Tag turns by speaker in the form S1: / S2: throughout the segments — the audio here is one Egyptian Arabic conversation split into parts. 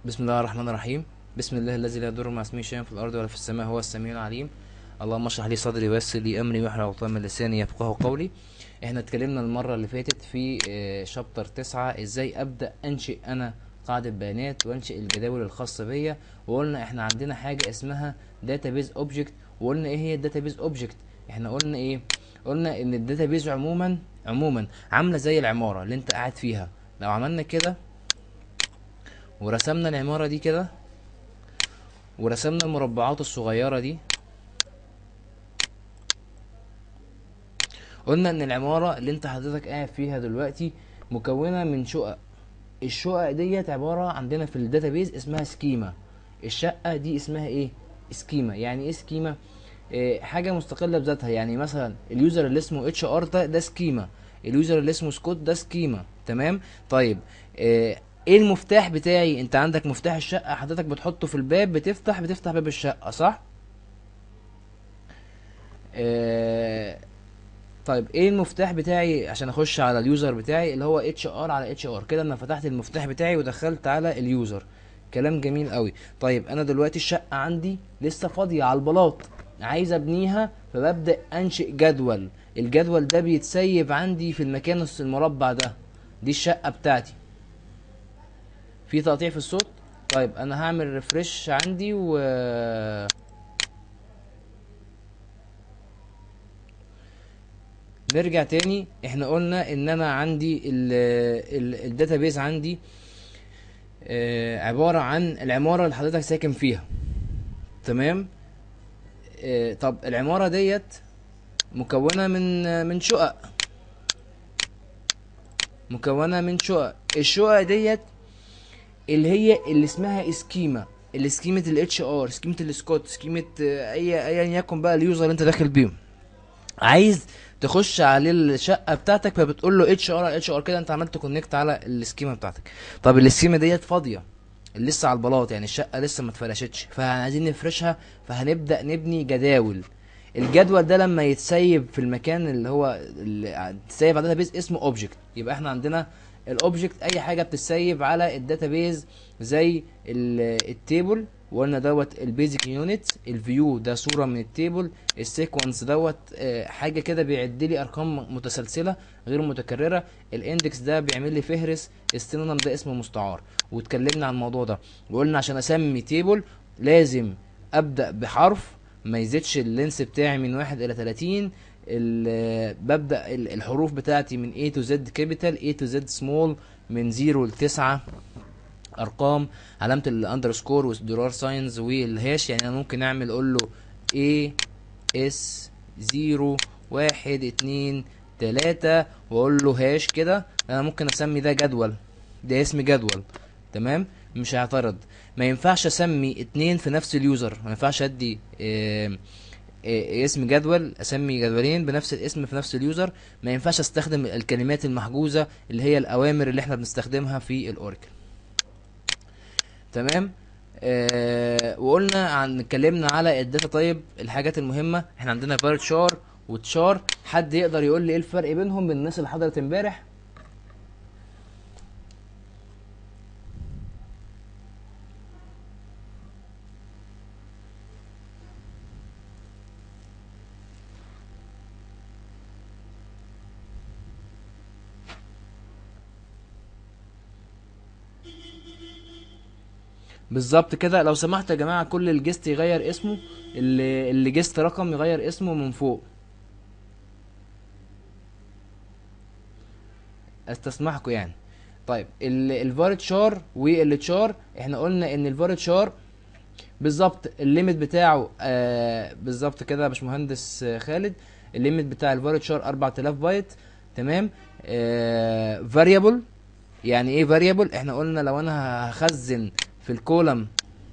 S1: بسم الله الرحمن الرحيم بسم الله الذي لا يضر مع اسمه شيء في الارض ولا في السماء هو السميع العليم اللهم اشرح لي صدري ويسر لي امري واحلل عقدة من لساني يفقهوا قولي احنا اتكلمنا المره اللي فاتت في شابتر تسعة ازاي ابدا انشئ انا قاعده بيانات وانشئ الجداول الخاصه بيا وقلنا احنا عندنا حاجه اسمها داتابيز اوبجكت وقلنا ايه هي الداتابيز اوبجكت احنا قلنا ايه قلنا ان الداتابيز عموما عموما عامله زي العماره اللي انت قاعد فيها لو عملنا كده ورسمنا العمارة دي كده ورسمنا المربعات الصغيرة دي قلنا ان العمارة اللي انت حضرتك قاعد فيها دلوقتي مكونة من شقق الشقق ديت عبارة عندنا في الداتابيز اسمها سكيما الشقة دي اسمها ايه سكيما يعني ايه سكيما إيه حاجة مستقلة بذاتها يعني مثلا اليوزر اللي اسمه اتش ار ده ده سكيما اليوزر اللي اسمه سكوت ده سكيما تمام طيب إيه ايه المفتاح بتاعي انت عندك مفتاح الشقه حضرتك بتحطه في الباب بتفتح بتفتح باب الشقه صح آه طيب ايه المفتاح بتاعي عشان اخش على اليوزر بتاعي اللي هو اتش ار على اتش ار كده انا فتحت المفتاح بتاعي ودخلت على اليوزر كلام جميل قوي طيب انا دلوقتي الشقه عندي لسه فاضيه على البلاط عايز ابنيها فببدا انشئ جدول الجدول ده بيتسيب عندي في المكان المربع ده دي الشقه بتاعتي في تقطيع في الصوت طيب انا هعمل ريفرش عندي و نرجع تاني احنا قلنا ان انا عندي الداتابيز عندي آه عبارة عن العمارة اللي حضرتك ساكن فيها تمام آه طب العمارة ديت مكونة من من شقق مكونة من شقق الشقق ديت اللي هي اللي اسمها اسكيما اللي سكيمة الاتش ار سكيمة السكوت سكيمة اي ايا يكن بقى اليوزر اللي انت داخل بيهم عايز تخش على الشقه بتاعتك فبتقول له اتش ار اتش ار كده انت عملت كونكت على السكيما بتاعتك طب السكيما ديت فاضيه لسه على البلاط يعني الشقه لسه ما اتفرشتش فعايزين نفرشها فهنبدا نبني جداول الجدول ده لما يتسيب في المكان اللي هو اللي تسيب على بيز اسمه اوبجكت يبقى احنا عندنا الاوبجكت اي حاجه بتتسيب على الداتابيز زي التيبل وقلنا دوت البيزك يونت الفيو ده صوره من التيبل السيكونس دوت حاجه كده بيعد لي ارقام متسلسله غير متكرره الاندكس ده بيعمل لي فهرس السينونيم ده اسمه مستعار واتكلمنا عن الموضوع ده وقلنا عشان اسمي تيبل لازم ابدا بحرف ما يزيدش اللينس بتاعي من واحد الى 30 ببدا الحروف بتاعتي من A to Z capital A to Z small من 0 ل 9 ارقام علامه الاندرسكور والدولار ساينز والهاش يعني انا ممكن اعمل اقول له A S 0 1 2 3 واقول له هاش كده انا ممكن اسمي ده جدول ده اسم جدول تمام مش هيعترض ما ينفعش اسمي اتنين في نفس اليوزر ما ينفعش ادي اه اسم جدول اسمي جدولين بنفس الاسم في نفس اليوزر ما ينفعش استخدم الكلمات المحجوزه اللي هي الاوامر اللي احنا بنستخدمها في الاوراكل تمام آه وقلنا عن اتكلمنا على الداتا طيب الحاجات المهمه احنا عندنا فارتشار وتشار حد يقدر يقول لي ايه الفرق بينهم بين الناس اللي حضرت امبارح بالظبط كده لو سمحت يا جماعه كل الجست يغير اسمه اللي اللي جست رقم يغير اسمه من فوق استسمحكم يعني طيب الفارتشار والتشار احنا قلنا ان الفارتشار بالظبط الليميت بتاعه آه بالظبط كده يا باشمهندس خالد الليميت بتاع الفارتشار 4000 بايت تمام آه فاريبل يعني ايه فاريبل احنا قلنا لو انا هخزن في الكولم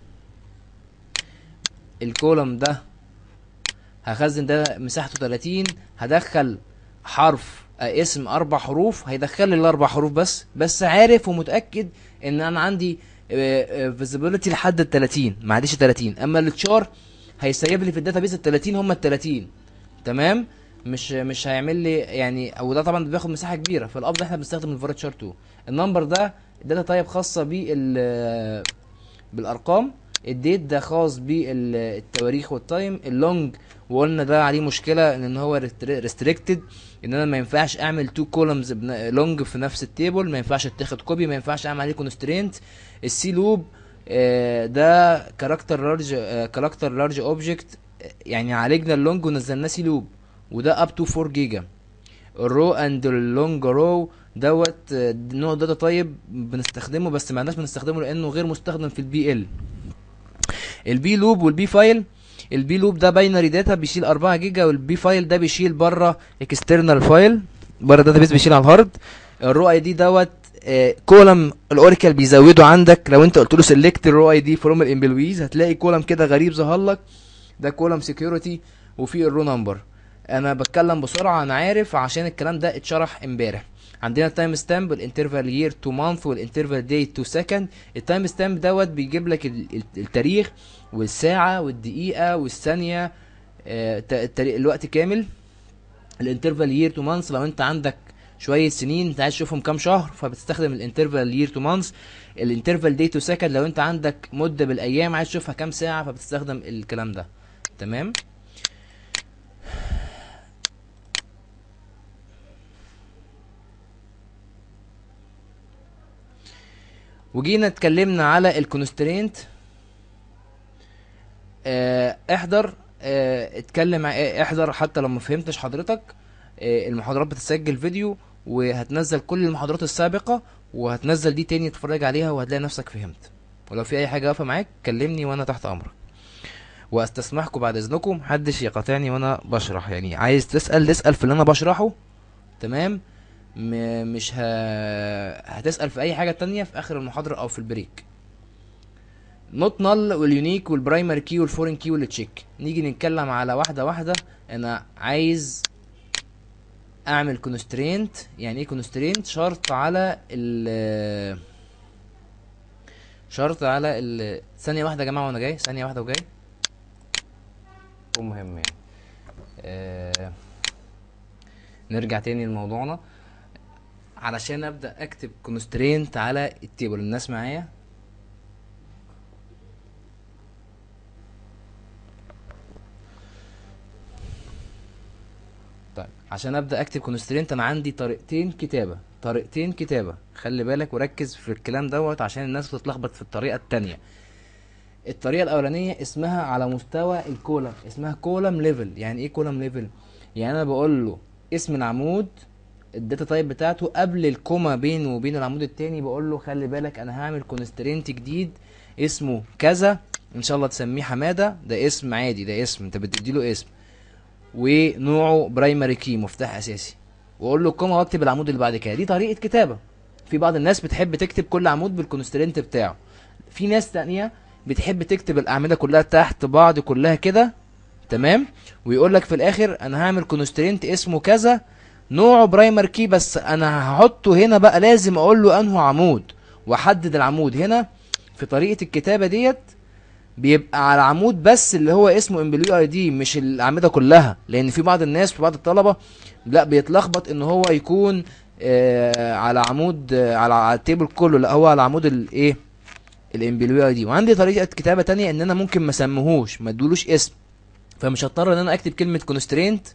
S1: الكولم ده هخزن ده مساحته 30 هدخل حرف اسم اربع حروف هيدخل لي الاربع حروف بس بس عارف ومتاكد ان انا عندي فيزيبيليتي لحد ال 30 ما عنديش 30 اما التشار هيسيب لي في الداتابيس ال 30 هم ال 30 تمام مش مش هيعمل لي يعني او ده طبعا بياخد مساحه كبيره فالافضل احنا بنستخدم الفارتشار 2 النمبر ده داتا تايب خاصه بال بالارقام الديت ده خاص بالتواريخ والتايم اللونج وقلنا ده عليه مشكله ان هو ريستريكتد ان انا ما ينفعش اعمل تو كولمز لونج في نفس التيبل ما ينفعش اتاخد كوبي ما ينفعش اعمل عليه كونسترينت السي لوب ده كاركتر لارج كاركتر لارج اوبجكت يعني عالجنا اللونج ونزلناه سي لوب وده اب تو 4 جيجا الرو اند اللونج رو دوت آه، نوع داتا طيب بنستخدمه بس ما عندناش بنستخدمه لانه غير مستخدم في البي ال البي لوب والبي فايل البي لوب ده باينري داتا بيشيل 4 جيجا والبي فايل ده بيشيل بره اكسترنال فايل بره داتا بيس بيشيل على الهارد الرو اي دي دوت كولم الاوراكل بيزوده عندك لو انت قلت له سيلكت الرو اي دي فروم الامبلويز هتلاقي كولم كده غريب ظهر لك ده كولم سكيورتي وفي الرو نمبر انا بتكلم بسرعه انا عارف عشان الكلام ده اتشرح امبارح عندنا التايم ستامب الانترفال يير تو مانث والانترفال داي تو سكند التايم ستامب دوت بيجيب لك ال- ال- التاريخ والساعه والدقيقه والثانيه آه، الت- التاريخ الوقت كامل الانترفال يير تو مانث لو انت عندك شويه سنين انت عايز تشوفهم كام شهر فبتستخدم الانترفال يير تو مانث الانترفال داي تو سكند لو انت عندك مده بالايام عايز تشوفها كام ساعه فبتستخدم الكلام ده تمام وجينا اتكلمنا على الكونسترينت آه، احضر آه، اتكلم ع- احضر حتى لو ما فهمتش حضرتك آه، المحاضرات بتتسجل فيديو وهتنزل كل المحاضرات السابقة وهتنزل دي تاني تتفرج عليها وهتلاقي نفسك فهمت ولو في اي حاجة واقفة معاك كلمني وانا تحت امرك واستسمحكم بعد اذنكم محدش يقاطعني وانا بشرح يعني عايز تسأل تسأل في اللي انا بشرحه تمام م- مش ه... هتسأل في اي حاجة تانية في اخر المحاضرة او في البريك نوت نل واليونيك والبرايمري كي والفورين كي والتشيك نيجي نتكلم على واحدة واحدة انا عايز اعمل كونسترينت يعني ايه كونسترينت شرط على ال شرط على ال ثانية واحدة يا جماعة وانا جاي ثانية واحدة وجاي المهم يعني آه... نرجع تاني لموضوعنا علشان ابدا اكتب كونسترينت على التيبل الناس معايا طيب عشان ابدا اكتب كونسترينت انا عندي طريقتين كتابه طريقتين كتابه خلي بالك وركز في الكلام دوت عشان الناس تتلخبط في الطريقه التانية الطريقه الاولانيه اسمها على مستوى الكولم اسمها كولم ليفل يعني ايه كولم ليفل يعني انا بقول له اسم العمود الداتا تايب بتاعته قبل الكوما بينه وبين العمود التاني بقول له خلي بالك انا هعمل كونسترينت جديد اسمه كذا ان شاء الله تسميه حماده ده اسم عادي ده اسم انت بتديله اسم ونوعه برايمري كي مفتاح اساسي واقول له الكوما واكتب العمود اللي بعد كده دي طريقه كتابه في بعض الناس بتحب تكتب كل عمود بالكونسترينت بتاعه في ناس تانية بتحب تكتب الاعمده كلها تحت بعض كلها كده تمام ويقول لك في الاخر انا هعمل كونسترينت اسمه كذا نوعه برايمر كي بس انا هحطه هنا بقى لازم اقول له انه عمود واحدد العمود هنا في طريقه الكتابه ديت بيبقى على عمود بس اللي هو اسمه امبليو اي دي مش الاعمده كلها لان في بعض الناس في بعض الطلبه لا بيتلخبط ان هو يكون آه على عمود آه على, على التيبل كله لا هو على عمود الايه الامبليو اي دي وعندي طريقه كتابه تانية ان انا ممكن ما اسميهوش ما ادولوش اسم فمش هضطر ان انا اكتب كلمه كونسترينت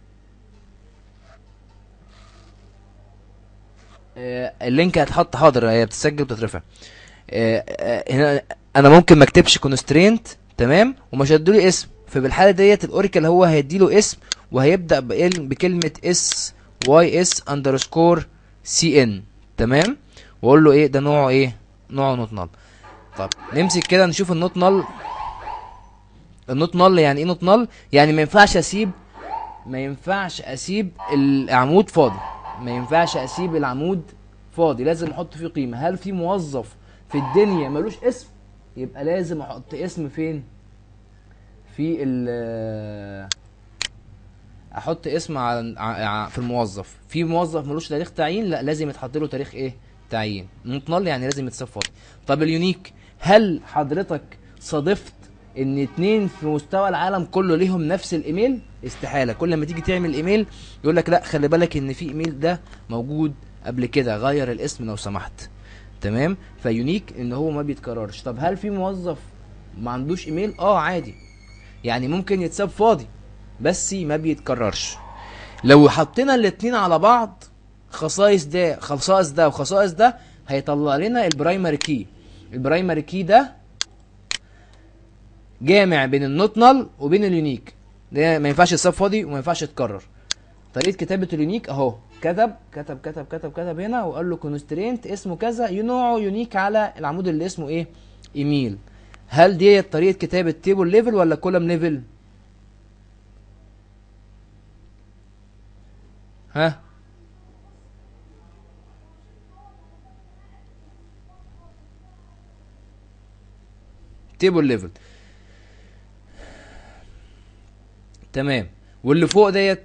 S1: اللينك هيتحط حاضر هي بتتسجل وبتترفع آه، آه، هنا انا ممكن ما اكتبش كونسترينت تمام ومش هديله اسم فبالحاله ديت الاوراكل هو هيديله اسم وهيبدا بإل- بكلمه اس واي اس اندرسكور سي ان تمام واقول له ايه ده نوعه ايه نوعه نوت نل طب نمسك كده نشوف النوت نل النوت نل يعني ايه نوت نل يعني ما ينفعش اسيب ما ينفعش اسيب العمود فاضي ما ينفعش اسيب العمود فاضي لازم احط فيه قيمه هل في موظف في الدنيا ملوش اسم يبقى لازم احط اسم فين في ال احط اسم على ع- في الموظف في موظف ملوش تاريخ تعيين لا لازم يتحط له تاريخ ايه تعيين مطلل يعني لازم يتساب فاضي طب اليونيك هل حضرتك صادفت ان اتنين في مستوى العالم كله ليهم نفس الايميل استحاله كل ما تيجي تعمل ايميل يقول لك لا خلي بالك ان في ايميل ده موجود قبل كده غير الاسم لو سمحت تمام فيونيك ان هو ما بيتكررش طب هل في موظف ما عندوش ايميل اه عادي يعني ممكن يتساب فاضي بس ما بيتكررش لو حطينا الاتنين على بعض خصائص ده خصائص ده وخصائص ده هيطلع لنا البرايمري كي البرايمري كي ده جامع بين النوت نل وبين اليونيك ده ما ينفعش يتساب فاضي وما ينفعش يتكرر طريقه كتابه اليونيك اهو كتب كتب كتب كتب كتب هنا وقال له كونسترينت اسمه كذا نوعه يونيك على العمود اللي اسمه ايه ايميل هل دي طريقه كتابه تيبل ليفل ولا كولم ليفل ها تيبل ليفل تمام واللي فوق ديت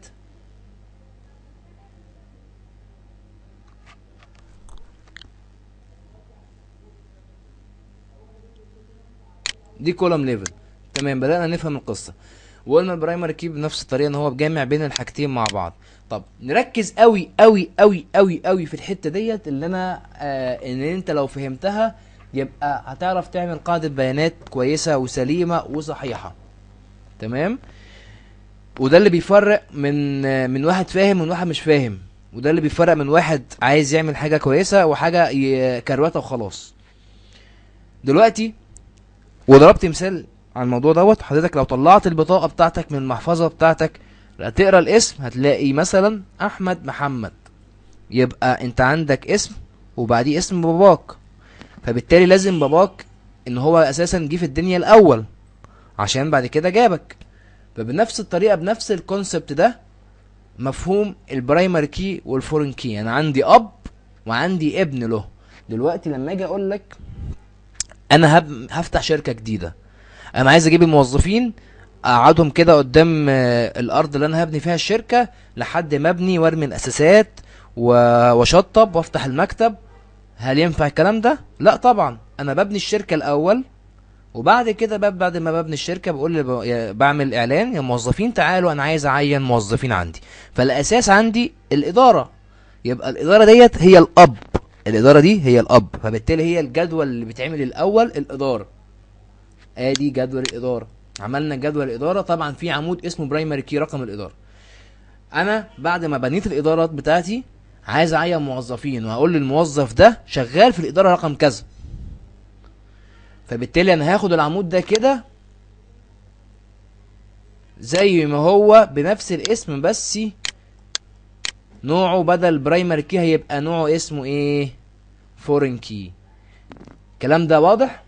S1: دي كولوم ليفل تمام بدأنا نفهم القصة وقلنا البرايمري كي بنفس الطريقة ان هو بجمع بين الحاجتين مع بعض طب نركز قوي قوي قوي قوي قوي في الحتة ديت اللي انا آه ان انت لو فهمتها يبقى هتعرف تعمل قاعدة بيانات كويسة وسليمة وصحيحة تمام وده اللي بيفرق من آه، من واحد فاهم من واحد مش فاهم وده اللي بيفرق من واحد عايز يعمل حاجة كويسة وحاجة ي- كروتة وخلاص دلوقتي وضربت مثال على الموضوع دوت حضرتك لو طلعت البطاقة بتاعتك من المحفظة بتاعتك هتقرا الاسم هتلاقي مثلا احمد محمد يبقى انت عندك اسم وبعديه اسم باباك فبالتالي لازم باباك ان هو اساسا جه في الدنيا الاول عشان بعد كده جابك فبنفس الطريقة بنفس الكونسبت ده مفهوم البرايمري كي والفورين كي انا عندي اب وعندي ابن له دلوقتي لما اجي اقول لك انا هب... هفتح شركه جديده انا عايز اجيب الموظفين اقعدهم كده قدام آه، الارض اللي انا هبني فيها الشركه لحد ما ابني وارمي الاساسات و- واشطب وافتح المكتب هل ينفع الكلام ده لا طبعا انا ببني الشركه الاول وبعد كده بقى بعد ما ببني الشركه بقول لي ب- يا- بعمل اعلان يا موظفين تعالوا انا عايز اعين موظفين عندي فالاساس عندي الاداره يبقى الاداره ديت هي الاب الاداره دي هي الاب فبالتالي هي الجدول اللي بيتعمل الاول الاداره ادي جدول الاداره عملنا جدول الاداره طبعا في عمود اسمه برايمري كي رقم الاداره انا بعد ما بنيت الادارات بتاعتي عايز اعين موظفين وهقول للموظف ده شغال في الاداره رقم كذا فبالتالي انا هاخد العمود ده كده زي ما هو بنفس الاسم بس نوعه بدل برايمري كي هيبقى نوعه اسمه ايه فورين كي الكلام ده واضح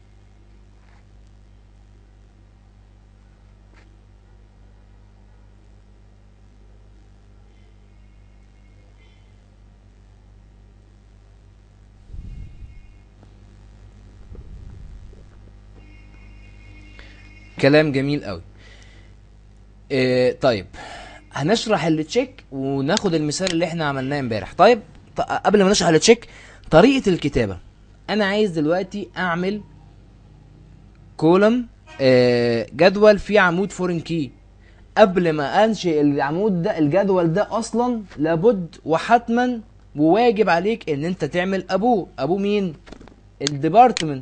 S1: كلام جميل قوي إيه طيب هنشرح التشيك وناخد المثال اللي احنا عملناه امبارح طيب ط- قبل ما نشرح التشيك طريقة الكتابة انا عايز دلوقتي اعمل كولم آه جدول فيه عمود فورين كي قبل ما انشئ العمود ده الجدول ده اصلا لابد وحتما وواجب عليك ان انت تعمل ابوه ابوه مين الديبارتمنت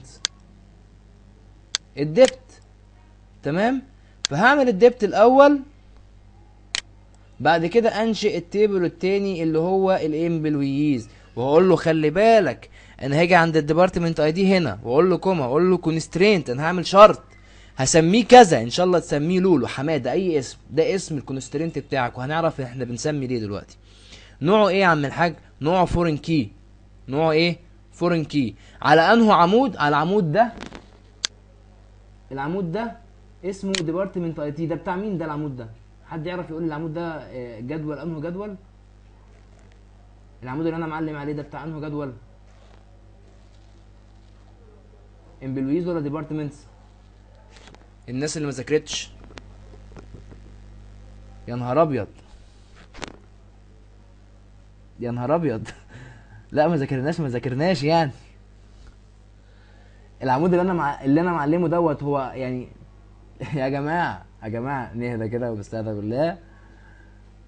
S1: الدبت تمام فهعمل الدبت الاول بعد كده انشئ التيبل التاني اللي هو الامبلويز وهقول له خلي بالك انا هاجي عند الديبارتمنت اي دي هنا واقول له كوما اقول له كونسترينت انا هعمل شرط هسميه كذا ان شاء الله تسميه لولو حماده اي اسم ده اسم الكونسترينت بتاعك وهنعرف احنا بنسمي ليه دلوقتي نوعه ايه يا عم الحاج نوعه فورين كي نوعه ايه فورين كي على انه عمود على العمود ده العمود ده اسمه ديبارتمنت اي تي ده بتاع مين ده العمود ده حد يعرف يقول لي العمود ده آه، جدول انه جدول العمود اللي انا معلم عليه ده بتاع انه جدول امبلويز ولا ديبارتمنتس الناس اللي ما ذاكرتش يا نهار ابيض يا نهار ابيض لا ما ذاكرناش ما ذاكرناش يعني العمود اللي انا مع... اللي انا معلمه دوت هو يعني يا جماعه يا جماعه نهدى كده ونستهدى بالله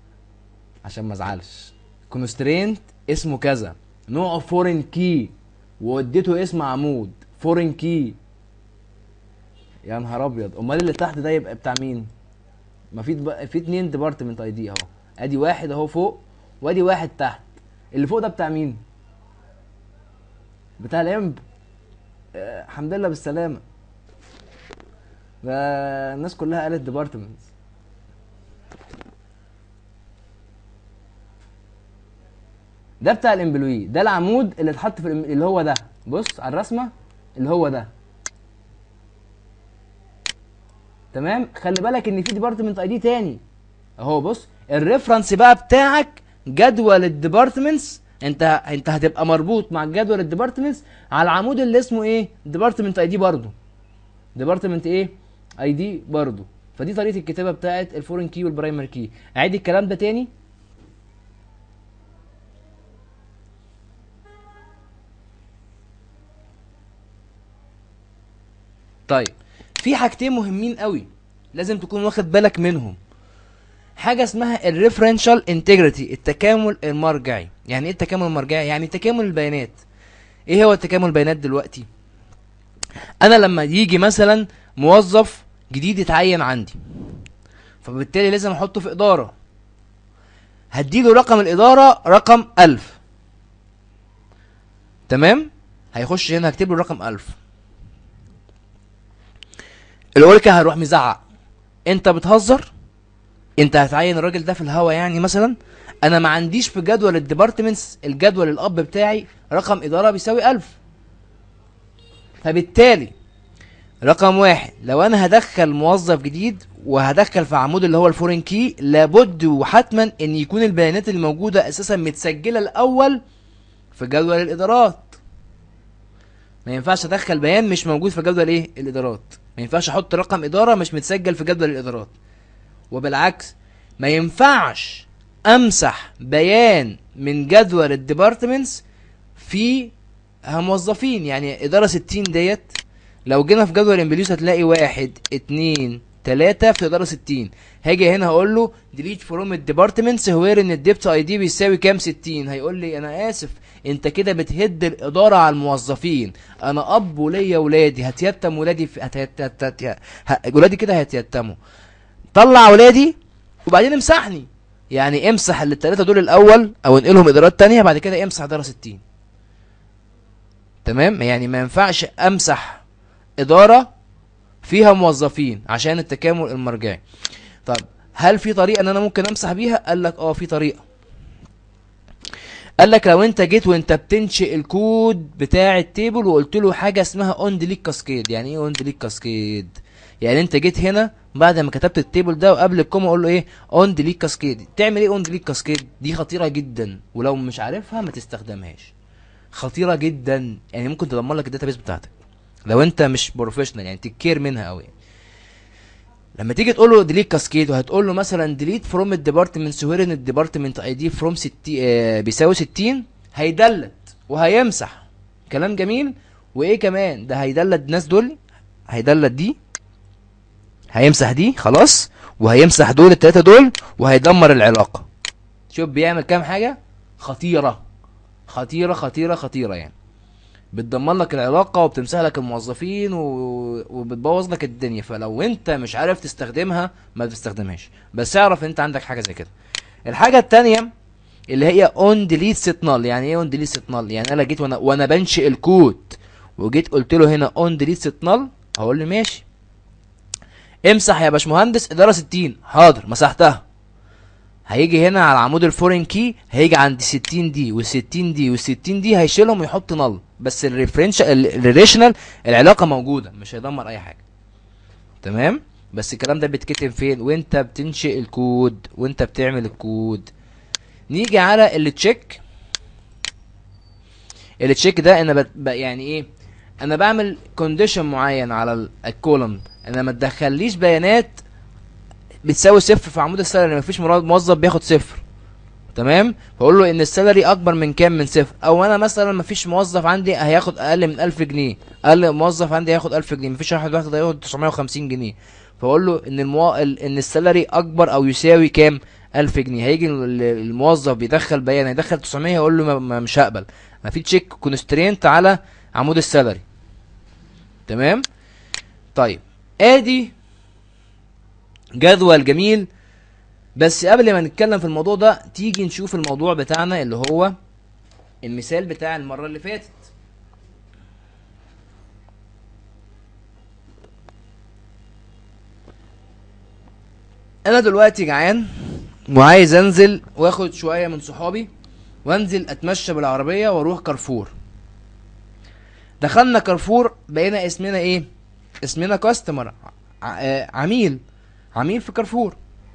S1: عشان ما ازعلش كونسترينت اسمه كذا نوعه فورين كي
S2: واديته اسم عمود فورين كي يا نهار ابيض امال اللي تحت ده يبقى بتاع مين ما في دب... في اتنين ديبارتمنت اي دي اهو ادي واحد اهو فوق وادي واحد تحت اللي فوق ده بتاع مين بتاع الامب آه، الحمد لله بالسلامه ده الناس كلها قالت ديبارتمنت ده بتاع الامبلوي ده العمود اللي اتحط في الام- اللي هو ده بص على الرسمه اللي هو ده تمام خلي بالك ان في ديبارتمنت اي دي تاني اهو بص الريفرنس بقى بتاعك جدول الديبارتمنتس انت انت هتبقى مربوط مع جدول الديبارتمنتس على العمود اللي اسمه ايه ديبارتمنت اي دي برضه ديبارتمنت ايه اي دي برضه فدي طريقه الكتابه بتاعت الفورين كي والبرايمري كي اعيد الكلام ده تاني طيب في حاجتين مهمين قوي لازم تكون واخد بالك منهم حاجه اسمها الريفرنشال انتجريتي التكامل المرجعي يعني ايه التكامل المرجعي يعني تكامل البيانات ايه هو تكامل البيانات دلوقتي انا لما يجي مثلا موظف جديد يتعين عندي فبالتالي لازم احطه في اداره هديله رقم الاداره رقم ألف تمام هيخش هنا هكتب له رقم ألف الاوركا هيروح مزعق انت بتهزر انت هتعين الراجل ده في الهوا يعني مثلا انا ما عنديش في جدول الديبارتمنتس الجدول الاب بتاعي رقم اداره بيساوي ألف فبالتالي رقم واحد لو انا هدخل موظف جديد وهدخل في عمود اللي هو الفورين كي لابد وحتما ان يكون البيانات اللي موجوده اساسا متسجله الاول في جدول الادارات ما ينفعش ادخل بيان مش موجود في جدول ايه الادارات ما ينفعش احط رقم اداره مش متسجل في جدول الادارات وبالعكس ما ينفعش امسح بيان من جدول الديبارتمنتس في موظفين يعني اداره 60 ديت لو جينا في جدول الامبليوس هتلاقي واحد اتنين تلاتة في اداره 60 هاجي هنا هقول له ديليت فروم الديبارتمنتس وير ان الديبت اي دي بيساوي كام 60 هيقول لي انا اسف انت كده بتهد الاداره على الموظفين انا اب وليا ولادي هتيتم ولادي في هت... هت... هت... هت... ه- ولادي كده هيتيتموا طلع ولادي وبعدين امسحني يعني امسح الثلاثه دول الاول او انقلهم ادارات تانية بعد كده امسح اداره 60 تمام يعني ما ينفعش امسح اداره فيها موظفين عشان التكامل المرجعي طب هل في طريقه ان انا ممكن امسح بيها قال لك اه في طريقه قال لك لو انت جيت وانت بتنشئ الكود بتاع التيبل وقلت له حاجه اسمها اون ديليت كاسكيد يعني ايه اون ديليت كاسكيد يعني انت جيت هنا بعد ما كتبت التيبل ده وقبل الكوما اقول له ايه اون ديليت كاسكيد تعمل ايه اون ديليت كاسكيد دي خطيره جدا ولو مش عارفها ما تستخدمهاش خطيره جدا يعني ممكن تدمر لك الداتابيس بتاعتك لو انت مش بروفيشنال يعني تكير منها قوي لما تيجي تقول له ديليت كاسكيد وهتقول له مثلا ديليت فروم الديبارتمنت وير ان الديبارتمنت اي دي فروم 60 آه بيساوي 60 هيدلت وهيمسح كلام جميل وايه كمان ده هيدلت الناس دول هيدلت دي هيمسح دي خلاص وهيمسح دول التلاتة دول وهيدمر العلاقة شوف بيعمل كام حاجة خطيرة خطيرة خطيرة خطيرة يعني بتدمر لك العلاقة وبتمسح لك الموظفين و... وبتبوظ لك الدنيا فلو انت مش عارف تستخدمها ما تستخدمهاش بس اعرف انت عندك حاجة زي كده الحاجة التانية اللي هي اون ديليت سيت نال يعني ايه اون ديليت سيت نال يعني انا جيت وانا وانا بنشئ الكود وجيت قلت له هنا اون ديليت سيت نال هقول لي ماشي امسح يا باشمهندس اداره 60 حاضر مسحتها هيجي هنا على عمود الفورين كي هيجي عند 60 دي وال60 دي وال60 دي هيشيلهم ويحط نل بس الريفرنش الريليشنال العلاقه موجوده مش هيدمر اي حاجه تمام بس الكلام ده بيتكتب فين وانت بتنشئ الكود وانت بتعمل الكود نيجي على التشيك التشيك ده انا بت... ب- يعني ايه انا بعمل كونديشن معين على ال- الكولوم انا ما تدخليش بيانات بتساوي صفر في عمود السالري مفيش مراد موظف بياخد صفر تمام فاقول له ان السالري اكبر من كام من صفر او انا مثلا مفيش موظف عندي هياخد اقل من 1000 جنيه اقل موظف عندي هياخد 1000 جنيه مفيش واحد واحد هياخد 950 جنيه فاقول له ان المو... ال- ان السالري اكبر او يساوي كام 1000 جنيه هيجي ال- الموظف بيدخل بيان هيدخل 900 اقول له ما- ما مش هقبل ما في تشيك كونسترينت على عمود السالري تمام طيب ادي جدول جميل بس قبل ما نتكلم في الموضوع ده تيجي نشوف الموضوع بتاعنا اللي هو المثال بتاع المرة اللي فاتت انا دلوقتي جعان وعايز انزل واخد شويه من صحابي وانزل اتمشى بالعربيه واروح كارفور دخلنا كارفور بقينا اسمنا ايه اسمنا كاستمر عميل عميل في كارفور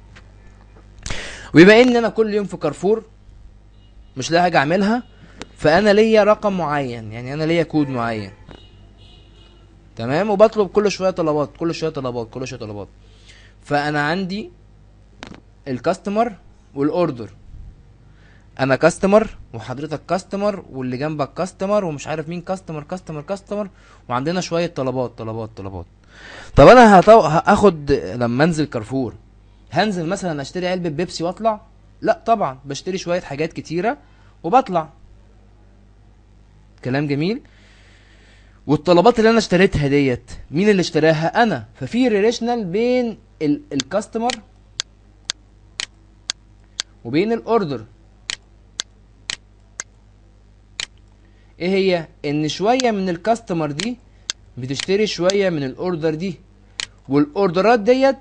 S2: وبما ان انا كل يوم في كارفور مش لاقي حاجه اعملها فانا ليا رقم معين يعني انا ليا كود معين تمام وبطلب كل شويه طلبات كل شويه طلبات كل شويه طلبات فانا عندي الكاستمر والاوردر انا كاستمر وحضرتك كاستمر واللي جنبك كاستمر ومش عارف مين كاستمر كاستمر كاستمر وعندنا شويه طلبات طلبات طلبات طب انا هطو... هاخد لما انزل كارفور هنزل مثلا اشتري علبه بيبسي واطلع لا طبعا بشتري شويه حاجات كتيره وبطلع كلام جميل والطلبات اللي انا اشتريتها ديت مين اللي اشتراها انا ففي ريليشنال بين ال- الكاستمر وبين الاوردر ايه هي ان شويه من الكاستمر دي بتشتري شويه من الاوردر دي والاوردرات ديت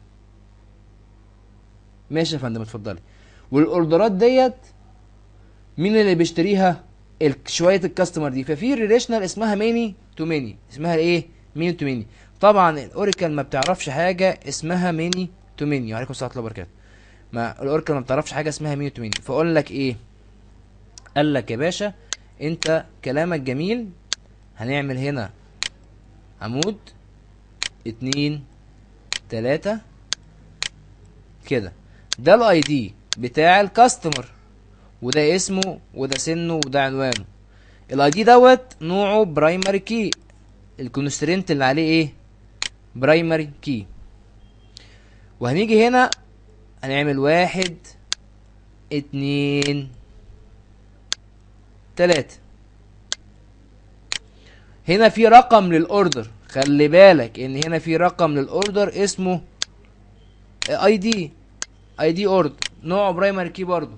S2: ماشي يا فندم اتفضلي والاوردرات ديت مين اللي بيشتريها ال- شويه الكاستمر دي ففي ريليشنال اسمها ماني تو ماني اسمها ايه ماني تو ماني طبعا الاوراكل ما بتعرفش حاجه اسمها ماني تو ماني وعليكم السلام ورحمه الله وبركاته ما الاوراكل ما بتعرفش حاجه اسمها ماني تو ماني فاقول لك ايه قال لك يا باشا انت كلامك جميل هنعمل هنا عمود اتنين تلاتة كده ده الاي دي بتاع الكاستمر وده اسمه وده سنه وده عنوانه الاي دي دوت نوعه برايمري كي الكونسترينت اللي عليه ايه برايمري كي وهنيجي هنا هنعمل واحد اتنين تلاتة هنا في رقم للاوردر خلي بالك ان هنا في رقم للاوردر اسمه اي دي اي دي اوردر نوعه برايمري كي برضو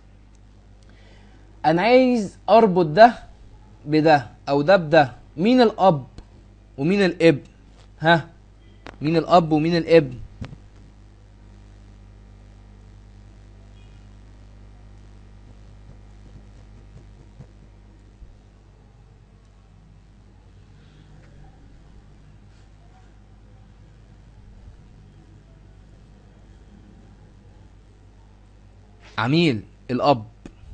S2: انا عايز اربط ده بده او ده بده مين الاب ومين الابن ها مين الاب ومين الابن عميل الاب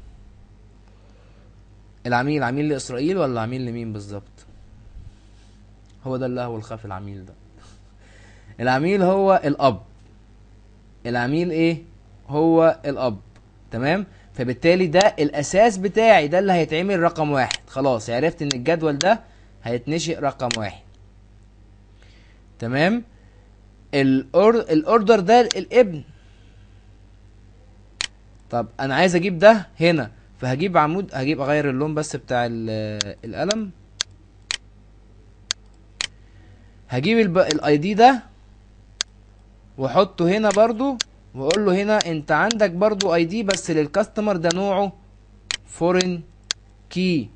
S2: العميل عميل لاسرائيل ولا عميل لمين بالظبط هو ده اللهو والخف العميل ده العميل هو الاب العميل ايه هو الاب تمام فبالتالي ده الاساس بتاعي ده اللي هيتعمل رقم واحد خلاص عرفت ان الجدول ده هيتنشئ رقم واحد تمام الأور... الاوردر ده الابن طب انا عايز اجيب ده هنا فهجيب عمود هجيب اغير اللون بس بتاع ال- القلم هجيب الاي دي ده واحطه هنا برضو واقول له هنا انت عندك برضو اي دي بس للكاستمر ده نوعه فورين كي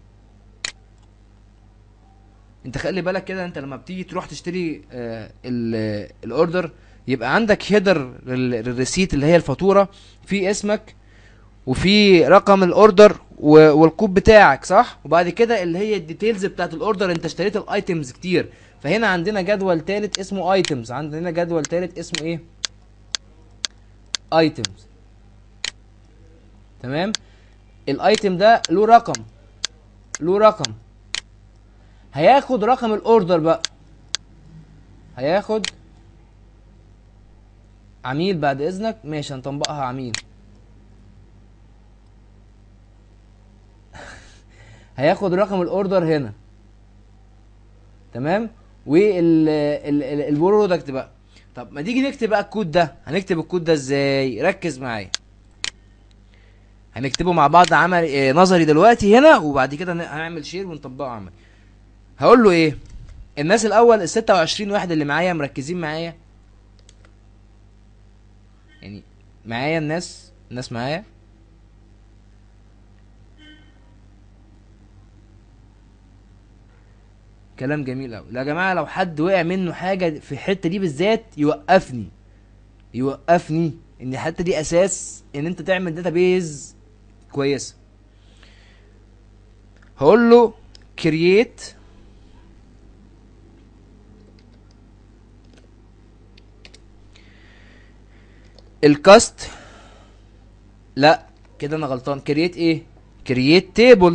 S2: انت خلي بالك كده انت لما بتيجي تروح تشتري آه ال- الاوردر يبقى عندك هيدر للريسيت اللي هي الفاتوره في اسمك وفي رقم الاوردر و- والكود بتاعك صح وبعد كده اللي هي الديتيلز بتاعت الاوردر انت اشتريت الايتمز كتير فهنا عندنا جدول تالت اسمه ايتمز عندنا جدول تالت اسمه ايه ايتمز تمام الايتم ده له رقم له رقم هياخد رقم الاوردر بقى هياخد عميل بعد اذنك ماشي هنطبقها عميل هياخد رقم الاوردر هنا تمام والبرودكت بقى طب ما تيجي نكتب بقى الكود ده هنكتب الكود ده ازاي ركز معايا هنكتبه مع بعض عمل آه، نظري دلوقتي هنا وبعد كده ن- هنعمل شير ونطبقه عملي هقول له ايه الناس الاول ال 26 واحد اللي معايا مركزين معايا يعني معايا الناس الناس معايا كلام جميل قوي يا جماعه لو حد وقع منه حاجه في الحته دي بالذات يوقفني يوقفني ان الحته دي اساس ان انت تعمل داتابيز كويسه هقول له create الكاست لا كده انا غلطان كرييت ايه كرييت تيبل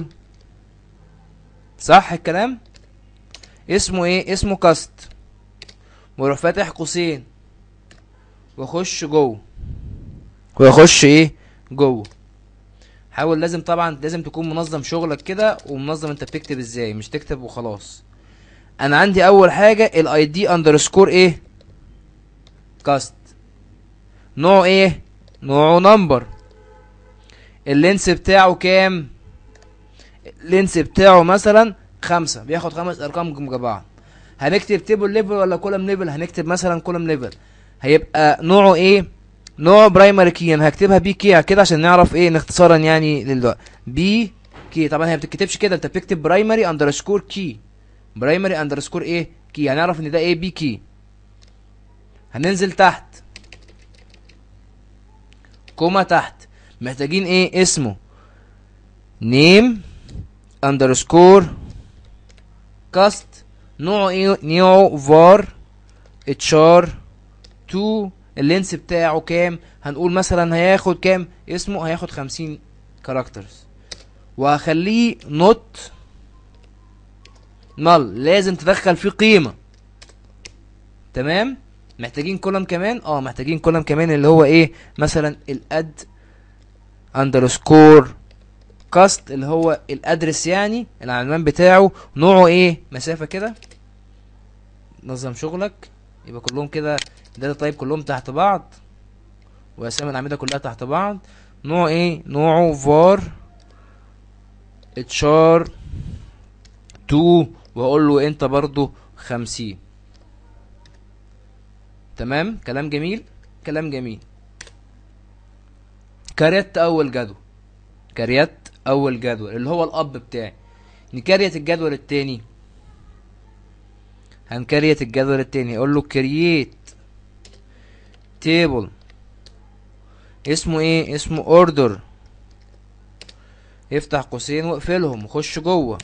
S2: صح الكلام اسمه ايه اسمه كاست واروح فاتح قوسين واخش جوه واخش ايه جوه حاول لازم طبعا لازم تكون منظم شغلك كده ومنظم انت بتكتب ازاي مش تكتب وخلاص انا عندي اول حاجه الاي دي اندرسكور ايه كاست نوعه ايه نوعه نمبر اللينس بتاعه كام اللينس بتاعه مثلا خمسة بياخد خمس ارقام جنب بعض هنكتب تيبل ليفل ولا كولم ليفل هنكتب مثلا كولم ليفل هيبقى نوعه ايه نوع برايمري كي انا هكتبها بي كي كده عشان نعرف ايه اختصارا يعني للوقت بي كي طبعا هي ما بتتكتبش كده انت بتكتب برايمري اندرسكور كي برايمري اندرسكور ايه كي هنعرف ان ده ايه بي كي هننزل تحت كوما تحت محتاجين ايه اسمه نيم اندرسكور كاست نوعه ايه نوعه فار اتشار 2 اللينس بتاعه كام هنقول مثلا هياخد كام اسمه هياخد 50 كاركترز وهخليه نوت نل لازم تدخل فيه قيمه تمام محتاجين كولم كمان اه محتاجين كولم كمان اللي هو ايه مثلا الاد اندرسكور كاست اللي هو الادرس يعني العنوان بتاعه نوعه ايه مسافه كده نظم شغلك يبقى كلهم كده داتا تايب كلهم تحت بعض واسامي الاعمده كلها تحت بعض نوع ايه نوعه var اتشار 2 واقول له انت برضو 50 تمام كلام جميل كلام جميل كريت اول جدول كريت اول جدول اللي هو الاب بتاعي نكريت الجدول التاني هنكريت الجدول التاني اقول له كرييت تيبل اسمه ايه اسمه اوردر افتح قوسين واقفلهم وخش جوه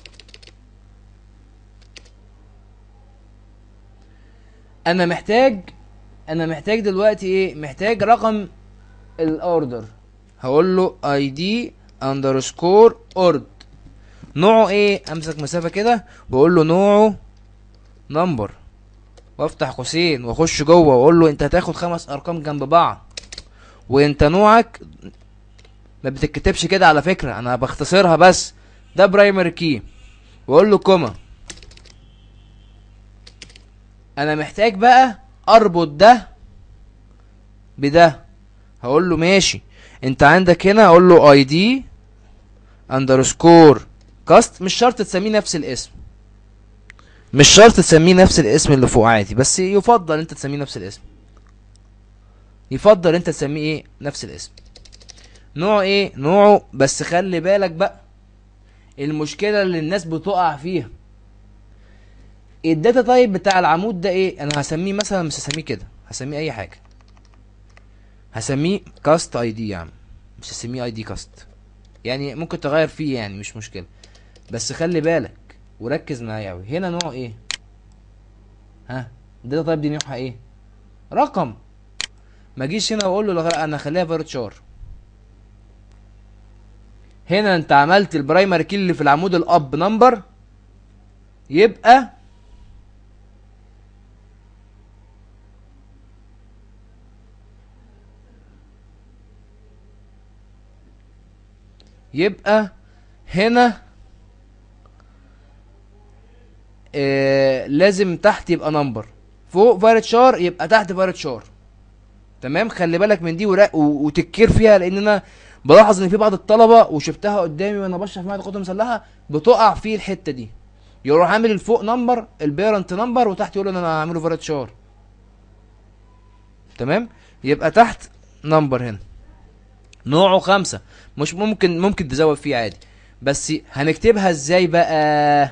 S2: انا محتاج انا محتاج دلوقتي ايه محتاج رقم الاوردر هقول له اي دي اندرسكور اورد نوعه ايه امسك مسافه كده واقول له نوعه نمبر وافتح قوسين واخش جوه واقول له انت هتاخد خمس ارقام جنب بعض وانت نوعك ما بتتكتبش كده على فكره انا بختصرها بس ده برايمري كي واقول له كوما انا محتاج بقى اربط ده بده هقول له ماشي انت عندك هنا اقول له اي دي اندرسكور كاست مش شرط تسميه نفس الاسم مش شرط تسميه نفس الاسم اللي فوق عادي بس يفضل انت تسميه نفس الاسم يفضل انت تسميه ايه نفس الاسم نوعه ايه نوعه بس خلي بالك بقى المشكله اللي الناس بتقع فيها الداتا تايب بتاع العمود ده ايه انا هسميه مثلا مش هسميه كده هسميه اي حاجه هسميه كاست اي دي يا عم مش هسميه اي دي كاست يعني ممكن تغير فيه يعني مش مشكله بس خلي بالك وركز معايا قوي هنا نوع ايه ها الداتا تايب دي نوعها ايه رقم ما اجيش هنا واقول له لا انا هخليها فيرتشار هنا انت عملت البرايمري كي اللي في العمود الاب نمبر يبقى يبقى هنا آه لازم تحت يبقى نمبر فوق فارت شار يبقى تحت فارت شار تمام خلي بالك من دي ورا- و- وتكير فيها لان انا بلاحظ ان في بعض الطلبه وشفتها قدامي وانا بشرح في معهد القوات المسلحه بتقع في الحته دي يروح عامل الفوق نمبر البيرنت نمبر وتحت يقول انا هعمله فاريت شار تمام يبقى تحت نمبر هنا نوعه خمسة مش ممكن ممكن تزود فيه عادي بس هنكتبها ازاي بقى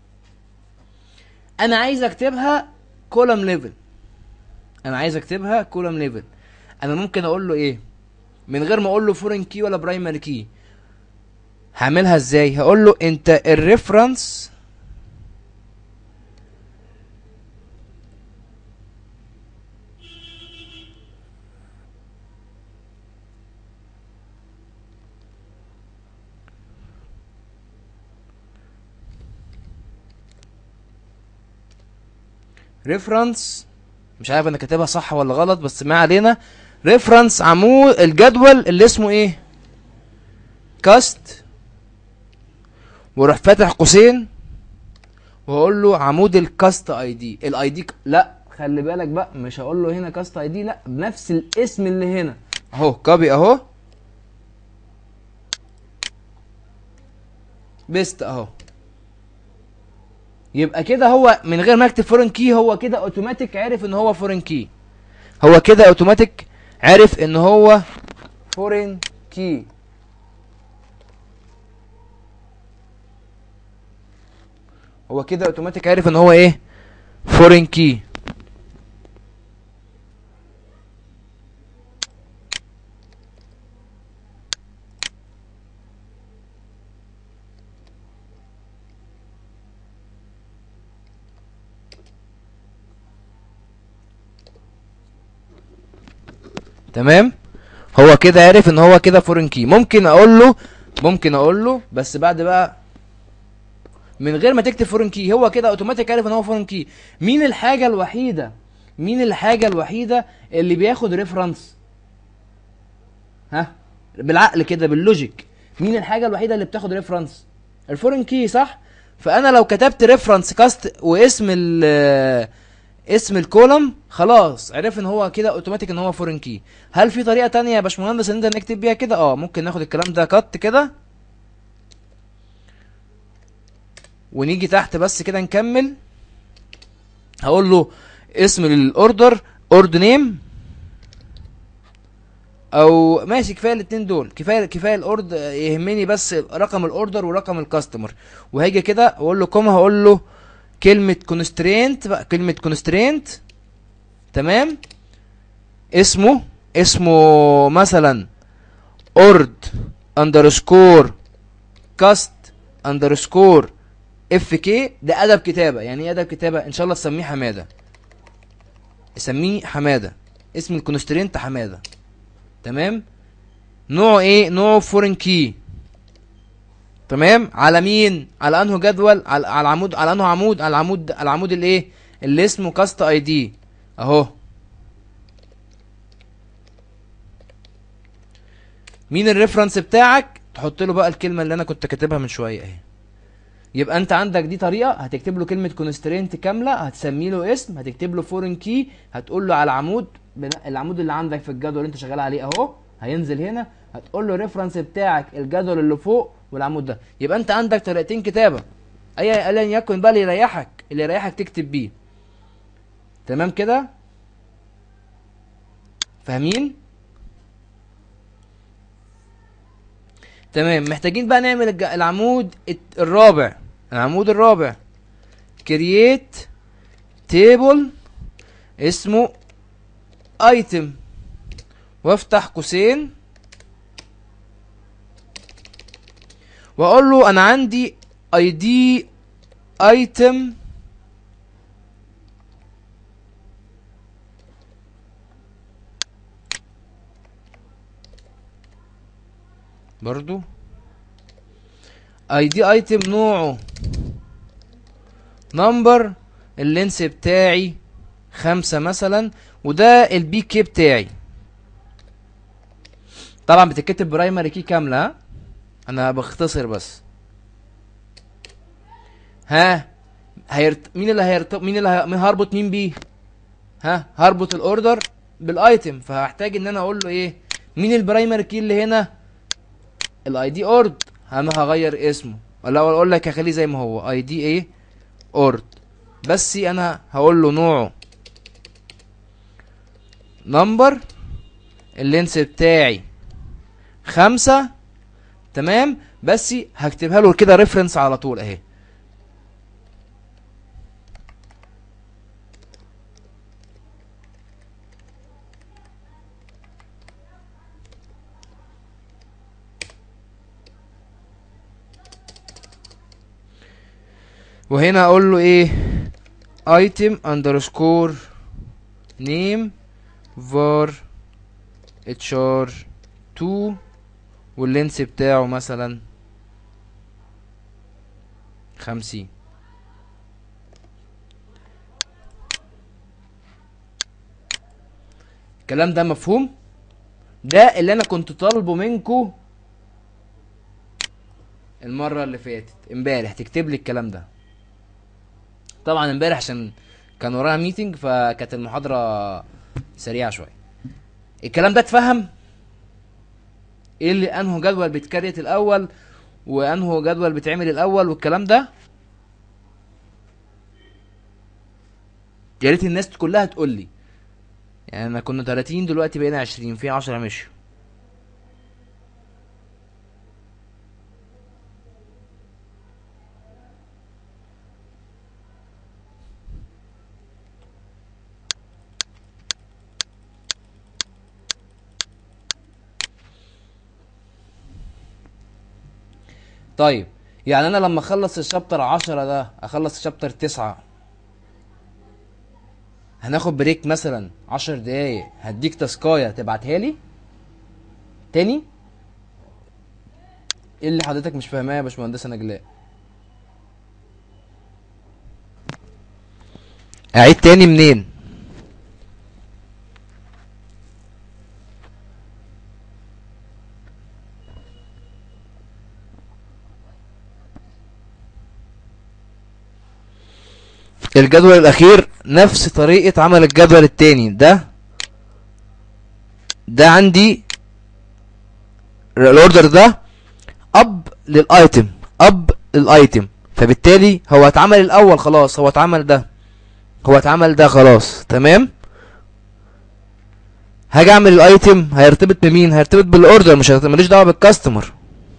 S2: انا عايز اكتبها كولم ليفل انا عايز اكتبها كولم ليفل انا ممكن اقول له ايه من غير ما اقول له فورين كي ولا برايمري كي هعملها ازاي هقول له انت الريفرنس ريفرنس مش عارف انا كاتبها صح ولا غلط بس ما علينا ريفرنس عمود الجدول اللي اسمه ايه كاست واروح فاتح قوسين واقول له عمود الكاست اي دي الاي دي لا خلي بالك بقى مش هقول له هنا كاست اي دي لا بنفس الاسم اللي هنا اهو كوبي اهو بيست اهو يبقى كده هو من غير ما اكتب فورين كي هو كده اوتوماتيك عرف ان هو فورين كي هو كده اوتوماتيك عرف ان هو فورين كي هو كده اوتوماتيك عرف ان هو ايه فورين كي تمام هو كده عرف ان هو كده فورين كي ممكن اقول له ممكن اقول له بس بعد بقى من غير ما تكتب فورين كي هو كده اوتوماتيك عارف ان هو فورين كي مين الحاجه الوحيده مين الحاجه الوحيده اللي بياخد ريفرنس ها بالعقل كده باللوجيك مين الحاجه الوحيده اللي بتاخد ريفرنس الفورين كي صح فانا لو كتبت ريفرنس كاست واسم ال اسم الكولم خلاص عرف ان هو كده اوتوماتيك ان هو فورين كي هل في طريقه تانية يا باشمهندس ان انت نكتب بيها كده اه ممكن ناخد الكلام ده كات كده ونيجي تحت بس كده نكمل هقول له اسم الاوردر اورد نيم او ماشي كفايه الاتنين دول كفايه كفايه الاورد يهمني بس رقم الاوردر ورقم الكاستمر وهاجي كده اقول له كوما هقول له كلمه كونسترينت بقى كلمه كونسترينت تمام اسمه اسمه مثلا اورد اندرسكور كاست اندرسكور اف كي ده ادب كتابه يعني ايه ادب كتابه ان شاء الله تسميه حماده سميه حماده اسم الكونسترينت حماده تمام نوعه ايه نوعه فورين كي تمام على مين على انه جدول على على عمود على انه عمود على العمود على العمود الايه اللي اسمه كاست اي دي اهو مين الريفرنس بتاعك تحط له بقى الكلمه اللي انا كنت كاتبها من شويه اهي يبقى انت عندك دي طريقه هتكتب له كلمه كونسترينت كامله هتسمي له اسم هتكتب له فورين كي هتقول له على عمود بنا- العمود اللي عندك في الجدول اللي انت شغال عليه اهو هينزل هنا هتقول له الريفرنس بتاعك الجدول اللي فوق والعمود ده يبقى انت عندك طريقتين كتابه اي ايا يكن بقى اللي يريحك اللي يريحك تكتب بيه تمام كده فاهمين تمام محتاجين بقى نعمل الج- العمود الت- الرابع العمود الرابع كرييت تيبل اسمه ايتم وافتح قوسين واقول له انا عندي اي دي ايتم برضو اي دي ايتم نوعه نمبر اللينس بتاعي خمسة مثلا وده البي كي بتاعي طبعا بتتكتب برايمري كي كاملة ها انا بختصر بس ها هيرت... مين اللي هيرت... مين اللي ه... مين هربط مين بيه ها هربط الاوردر بالايتم فهحتاج ان انا اقول له ايه مين البرايمري كي اللي هنا الاي دي اورد انا هغير اسمه ولا اقول لك هخليه زي ما هو اي دي ايه اورد بس انا هقول له نوعه نمبر اللينس بتاعي خمسة تمام بس هكتبها له كده ريفرنس على طول اهي وهنا اقول له ايه item underscore name var hr 2 واللينس بتاعه مثلا خمسين الكلام ده مفهوم ده اللي انا كنت طالبه منكو المرة اللي فاتت امبارح تكتب لي الكلام ده طبعا امبارح عشان كان ورايا ميتنج فكانت المحاضرة سريعة شوية الكلام ده اتفهم ايه اللي انه جدول بيتكريت الاول وانه جدول بيتعمل الاول والكلام ده يا ريت الناس كلها تقول لي يعني انا كنا 30 دلوقتي بقينا 20 في 10 مشوا طيب يعني انا لما اخلص الشابتر عشرة ده اخلص الشابتر تسعة هناخد بريك مثلا عشر دقايق هديك تاسكايه تبعتها لي تاني ايه اللي حضرتك مش فاهماه يا باشمهندسه نجلاء اعيد تاني منين الجدول الاخير نفس طريقة عمل الجدول التاني ده ده عندي الاوردر ده اب للايتم اب للايتم فبالتالي هو اتعمل الاول خلاص هو اتعمل ده هو اتعمل ده خلاص تمام هاجي اعمل الايتم هيرتبط بمين هيرتبط بالاوردر مش هيرتبط ماليش دعوه بالكاستمر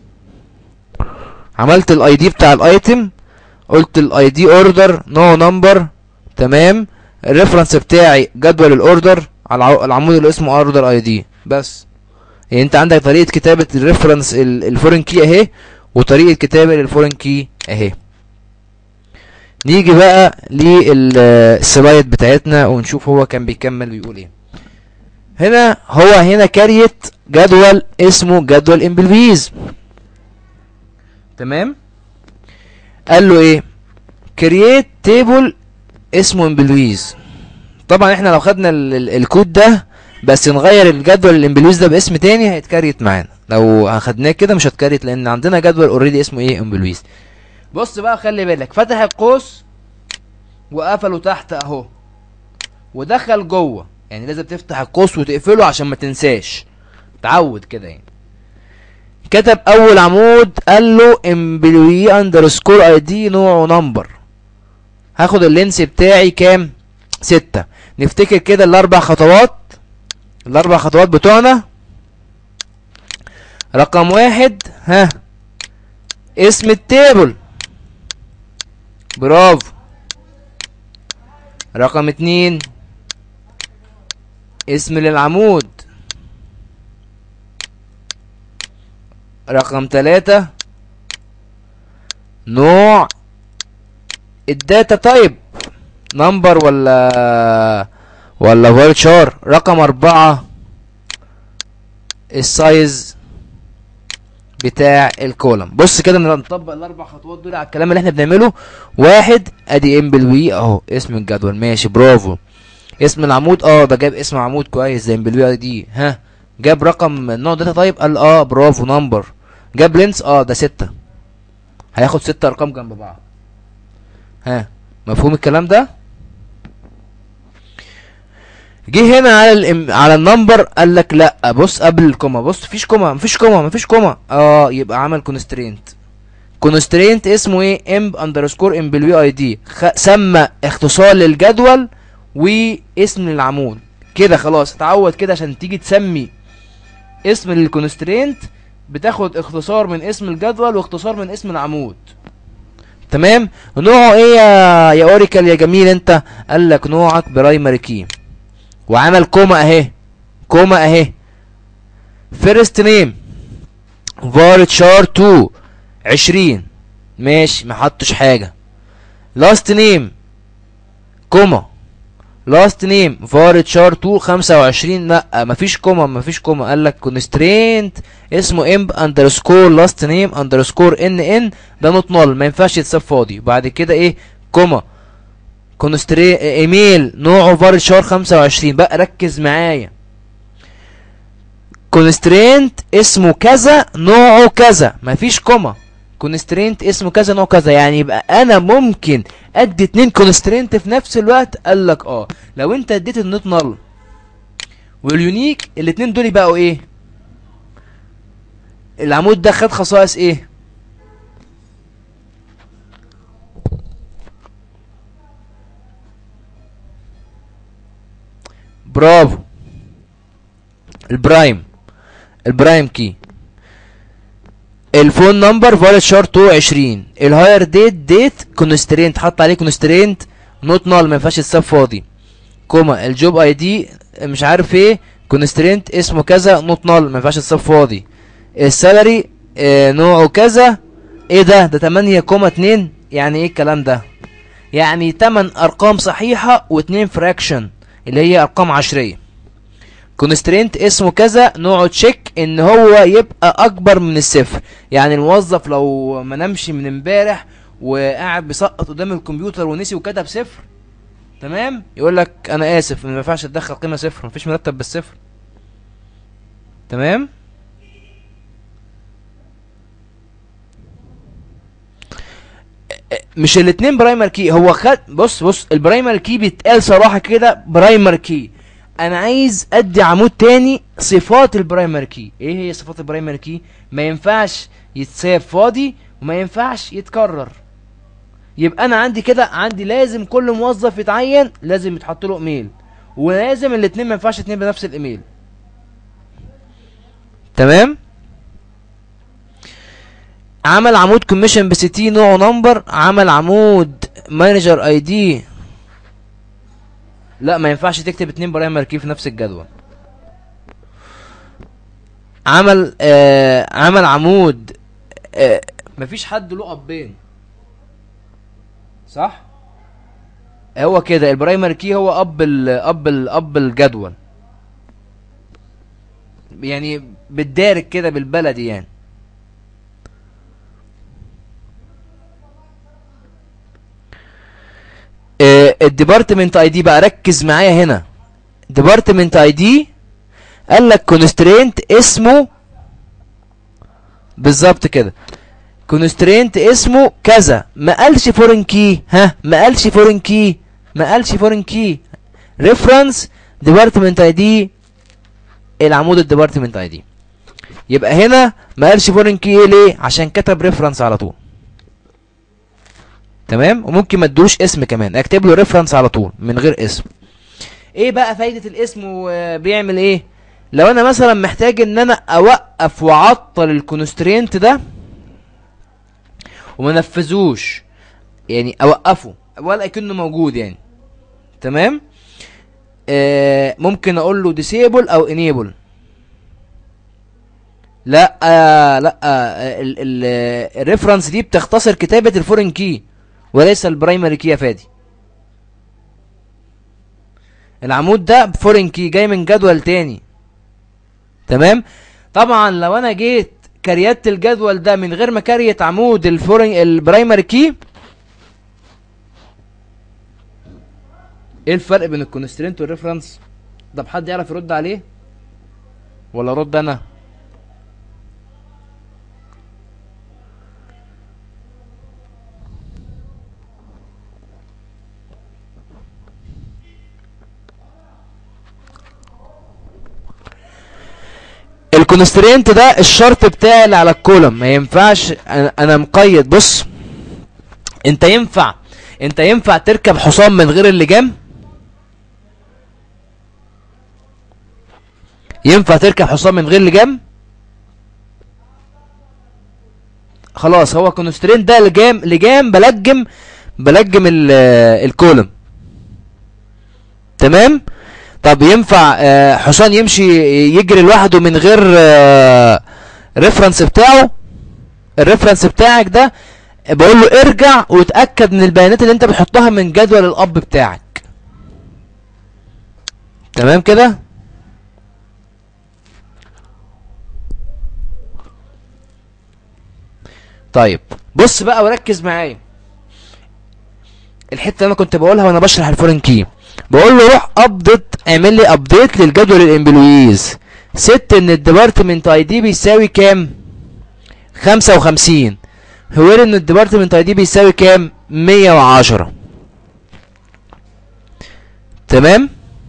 S2: عملت الاي دي بتاع الايتم قلت الاي دي اوردر نو نمبر تمام الريفرنس بتاعي جدول الاوردر على الع- العمود اللي اسمه اوردر اي دي بس يعني انت عندك طريقه كتابه الريفرنس الفورين كي اهي وطريقه كتابه الفورين كي اهي نيجي بقى للسلايد بتاعتنا ونشوف هو كان بيكمل بيقول ايه هنا هو هنا كاريت جدول اسمه جدول امبلويز تمام قال له ايه كرييت تيبل اسمه امبلويز طبعا احنا لو خدنا ال- ال- الكود ده بس نغير الجدول الامبلويز ده باسم تاني هيتكريت معانا لو اخدناه كده مش هتكريت لان عندنا جدول اوريدي اسمه ايه امبلويز بص بقى خلي بالك فتح القوس وقفله تحت اهو ودخل جوه يعني لازم تفتح القوس وتقفله عشان ما تنساش تعود كده يعني كتب اول عمود قال له امبلوي اندرسكور اي دي نوعه نمبر هاخد اللينس بتاعي كام ستة نفتكر كده الاربع خطوات الاربع خطوات بتوعنا رقم واحد ها اسم التيبل برافو رقم اتنين اسم للعمود رقم تلاتة نوع الداتا تايب نمبر ولا ولا فولتشار رقم أربعة السايز بتاع الكولم بص كده نطبق الاربع خطوات دول على الكلام اللي احنا بنعمله واحد ادي ام بالوي اهو اسم الجدول ماشي برافو اسم العمود اه ده جاب اسم عمود كويس زي ام بالوي دي ها جاب رقم نوع داتا تايب قال اه برافو نمبر جاب لينس اه ده ستة هياخد ستة ارقام جنب بعض ها مفهوم الكلام ده جه هنا على الام... على النمبر قال لك لا بص قبل الكوما بص مفيش كوما مفيش كوما مفيش كوما اه يبقى عمل كونسترينت كونسترينت اسمه ايه امب اندرسكور ام بالوي اي دي خ... سمى اختصار للجدول واسم العمود كده خلاص اتعود كده عشان تيجي تسمي اسم للكونسترينت بتاخد اختصار من اسم الجدول واختصار من اسم العمود تمام نوعه ايه يا يا اوريكل يا جميل انت قال لك نوعك برايمري كي وعمل كوما اهي كوما اهي فيرست نيم var char 2 20 ماشي ما حطش حاجه لاست نيم كوما لاست نيم var char 2 25 لا مفيش كوما مفيش كوما قال لك constraint اسمه امب اندرسكور لاست نيم اندرسكور ان ان ده نوت نول ما ينفعش يتساب فاضي بعد كده ايه كوما كونستري ايميل نوعه var char 25 بقى ركز معايا كونسترينت اسمه كذا نوعه كذا مفيش كوما كونسترينت اسمه كذا نوع كذا يعني يبقى انا ممكن ادي اتنين كونسترينت في نفس الوقت قال لك اه لو انت اديت النوت نل واليونيك الاتنين دول يبقوا ايه العمود ده خد خصائص ايه برافو البرايم البرايم كي الفون نمبر فاليد شارت 20 الهاير ديت ديت كونسترينت حط عليه كونسترينت نوت نال ما ينفعش تساب فاضي كوما الجوب اي دي مش عارف ايه كونسترينت اسمه كذا نوت نال ما ينفعش تساب فاضي السالري آه نوعه كذا ايه ده ده 8 كوما 2 يعني ايه الكلام ده يعني 8 ارقام صحيحه و2 فراكشن اللي هي ارقام عشريه كونسترينت اسمه كذا نوعه تشيك ان هو يبقى اكبر من الصفر يعني الموظف لو ما نمشي من امبارح وقاعد بيسقط قدام الكمبيوتر ونسي وكتب صفر تمام يقول لك انا اسف ما ينفعش تدخل قيمه صفر مفيش مرتب بالصفر تمام مش الاتنين برايمر كي هو خد بص بص البرايمر كي بيتقال صراحه كده برايمر كي انا عايز ادي عمود تاني صفات البرايمر كي ايه هي صفات البرايمر كي ما ينفعش يتساب فاضي وما ينفعش يتكرر يبقى انا عندي كده عندي لازم كل موظف يتعين لازم يتحط له ايميل ولازم الاتنين ما ينفعش اتنين بنفس الايميل تمام عمل عمود كوميشن بسي تي نوعه نمبر عمل عمود مانجر اي دي لا ما ينفعش تكتب اتنين برايمر كي في نفس الجدول عمل آه عمل عمود آه مفيش حد له ابين صح هو كده البرايمر كي هو اب ال اب ال اب الجدول يعني بالدارج كده بالبلدي يعني الديبارتمنت اي دي بقى ركز معايا هنا ديبارتمنت اي دي قال لك كونسترينت اسمه بالظبط كده كونسترينت اسمه كذا ما قالش فورين كي ها ما قالش فورين كي ما قالش فورين كي ريفرنس ديبارتمنت اي دي العمود الديبارتمنت اي دي يبقى هنا ما قالش فورين كي ليه عشان كتب ريفرنس على طول تمام وممكن ما ادوش اسم كمان اكتب له ريفرنس على طول من غير اسم ايه بقى فايدة الاسم وبيعمل ايه لو انا مثلا محتاج ان انا اوقف واعطل الكونسترينت ده وما نفذوش يعني اوقفه ولا كأنه موجود يعني تمام آه ممكن اقول له disable او enable لا آه لا آه الريفرنس دي بتختصر كتابة الفورين كي وليس البرايمري كي يا فادي العمود ده فورين كي جاي من جدول تاني تمام طبعا لو انا جيت كريت الجدول ده من غير ما كريت عمود الفورين البرايمري كي ايه الفرق بين الكونسترينت والريفرنس طب حد يعرف يرد عليه ولا رد انا الكونسترينت ده الشرط بتاعي اللي على الكولم ما ينفعش انا, أنا مقيد بص انت ينفع انت ينفع تركب حصان من غير اللجام ينفع تركب حصان من غير لجام خلاص هو كونسترين ده لجام لجام بلجم بلجم ال- الكولم تمام طب ينفع آه، حصان يمشي يجري لوحده من غير ريفرنس بتاعه الريفرنس بتاعك ده بقول له ارجع وتأكد من البيانات اللي انت بتحطها من جدول الاب بتاعك تمام كده طيب بص بقى وركز معايا الحته اللي انا كنت بقولها وانا بشرح الفورين كي بقول له روح ابديت اعمل لي ابديت للجدول الامبلويز ست ان الديبارتمنت اي دي بيساوي كام 55 هو ان الديبارتمنت اي دي بيساوي كام 110 تمام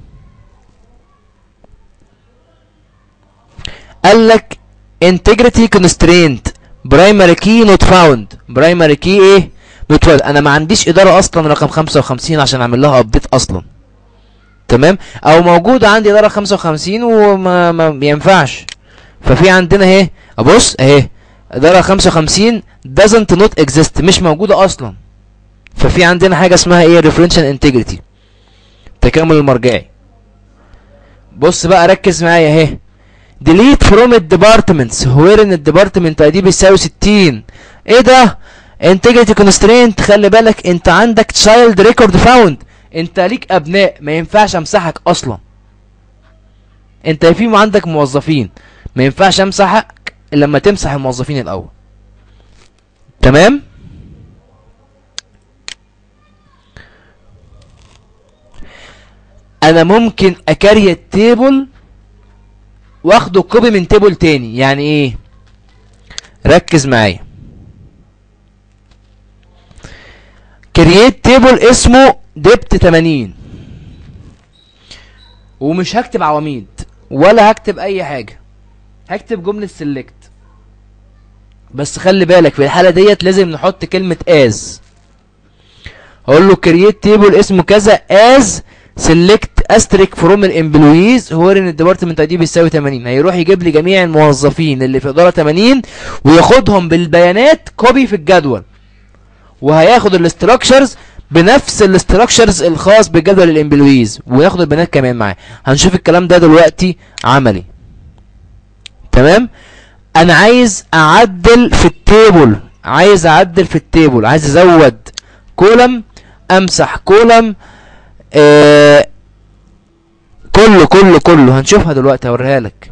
S2: قال لك integrity constraint primary key not found primary key ايه not found انا ما عنديش اداره اصلا رقم 55 عشان اعمل لها ابديت اصلا تمام او موجود عندي اداره 55 وما ما بينفعش ففي عندنا اهي ابص اهي اداره 55 doesn't not exist مش موجوده اصلا ففي عندنا حاجه اسمها ايه referential integrity تكامل المرجعي بص بقى ركز معايا اهي delete from الديبارتمنتس where ان الديبارتمنت اي دي بيساوي 60 ايه ده integrity constraint خلي بالك انت عندك child record found انت ليك ابناء ما ينفعش امسحك اصلا انت في عندك موظفين ما ينفعش امسحك الا لما تمسح الموظفين الاول تمام انا ممكن اكاري التيبل واخده كوبي من تيبل تاني يعني ايه ركز معايا كرييت تيبل اسمه دبت 80 ومش هكتب عواميد ولا هكتب اي حاجه هكتب جمله سيلكت بس خلي بالك في الحاله ديت لازم نحط كلمه از هقول له كرييت تيبل اسمه كذا از سيلكت استريك فروم الامبلويز هو ان الديبارتمنت اي دي بيساوي 80 هيروح يجيب لي جميع الموظفين اللي في اداره 80 وياخدهم بالبيانات كوبي في الجدول وهياخد الاستراكشرز بنفس الاستراكشرز الخاص بجدول الامبلويز وياخد البيانات كمان معاه هنشوف الكلام ده دلوقتي عملي تمام انا عايز اعدل في التيبل عايز اعدل في التيبل عايز ازود كولم امسح كولم آه كله كله كله هنشوفها دلوقتي هوريها لك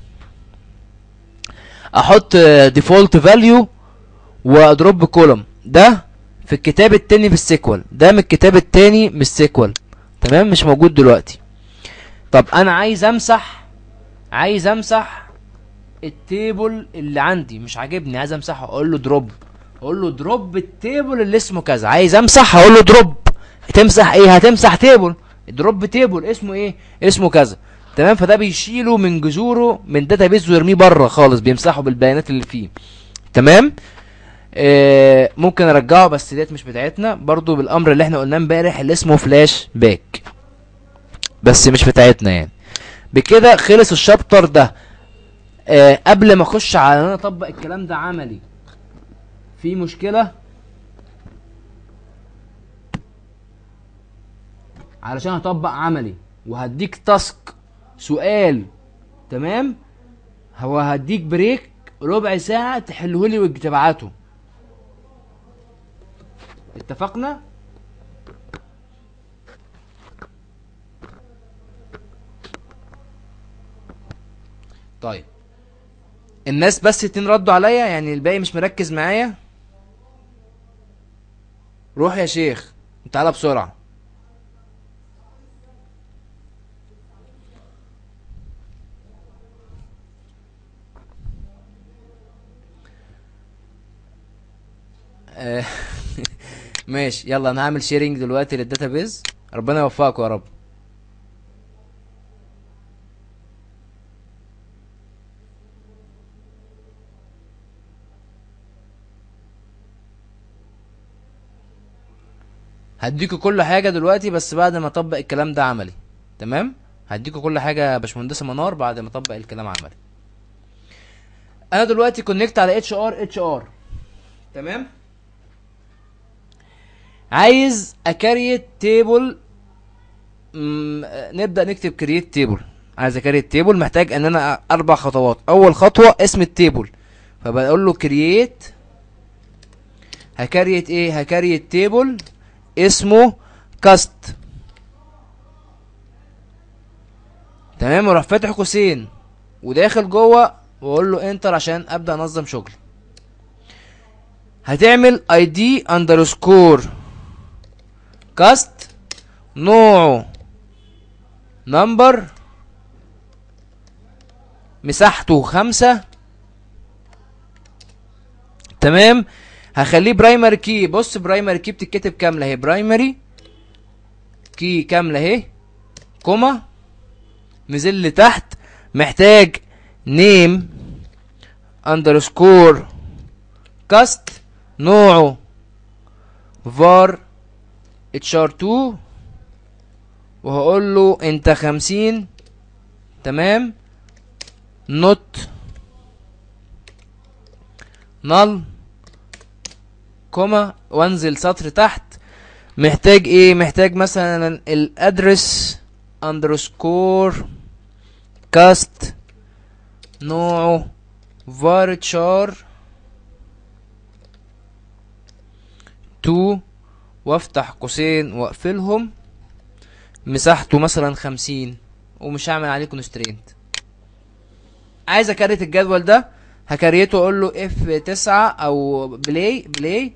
S2: احط ديفولت فاليو واضرب كولوم ده في الكتاب التاني في السيكوال ده من الكتاب التاني من السيكوال تمام مش موجود دلوقتي طب انا عايز امسح عايز امسح التيبل اللي عندي مش عاجبني عايز امسحه اقول له دروب اقول له دروب التيبل اللي اسمه كذا عايز امسح هقول له دروب هتمسح ايه هتمسح تيبل دروب تيبل اسمه ايه اسمه كذا تمام فده بيشيله من جذوره من داتابيز ويرميه بره خالص بيمسحه بالبيانات اللي فيه تمام آه ممكن ارجعه بس ديت مش بتاعتنا برضو بالامر اللي احنا قلناه امبارح اللي اسمه فلاش باك بس مش بتاعتنا يعني بكده خلص الشابتر ده آه قبل ما اخش على ان انا اطبق الكلام ده عملي في مشكله علشان هطبق عملي وهديك تاسك سؤال تمام هو هديك بريك ربع ساعة تحلهولي وتبعته اتفقنا طيب الناس بس اتنين ردوا عليا يعني الباقي مش مركز معايا روح يا شيخ تعالى بسرعه آه، ماشي يلا انا هعمل شيرنج دلوقتي للداتابيز ربنا يوفقكم يا رب هديكوا كل حاجه دلوقتي بس بعد ما اطبق الكلام ده عملي تمام هديكوا كل حاجه يا باشمهندسه منار بعد ما اطبق الكلام عملي انا دلوقتي كونكت على اتش ار اتش ار تمام عايز اكريت تيبل نبدا نكتب كرييت تيبل عايز اكريت تيبل محتاج ان انا اربع خطوات اول خطوه اسم التيبل فبقول له كرييت هكريت ايه هكريت تيبل اسمه كاست تمام اروح فاتح قوسين وداخل جوه واقول له انتر عشان ابدا انظم شغلي هتعمل اي دي اندرسكور كاست نوعه نمبر مساحته خمسة تمام هخليه برايمري كي بص برايمري كي بتتكتب كاملة اهي برايمري كي كاملة اهي كوما نزل لتحت محتاج نيم اندرسكور كاست نوعه var hr2 وهقول له انت خمسين تمام نوت نل كوما وانزل سطر تحت محتاج ايه محتاج مثلا الادرس اندرسكور كاست نوعه varchar 2 وافتح قوسين واقفلهم مساحته مثلا خمسين ومش هعمل عليه كونسترينت عايز اكريت الجدول ده هكريته اقول له اف تسعة او بلاي بلاي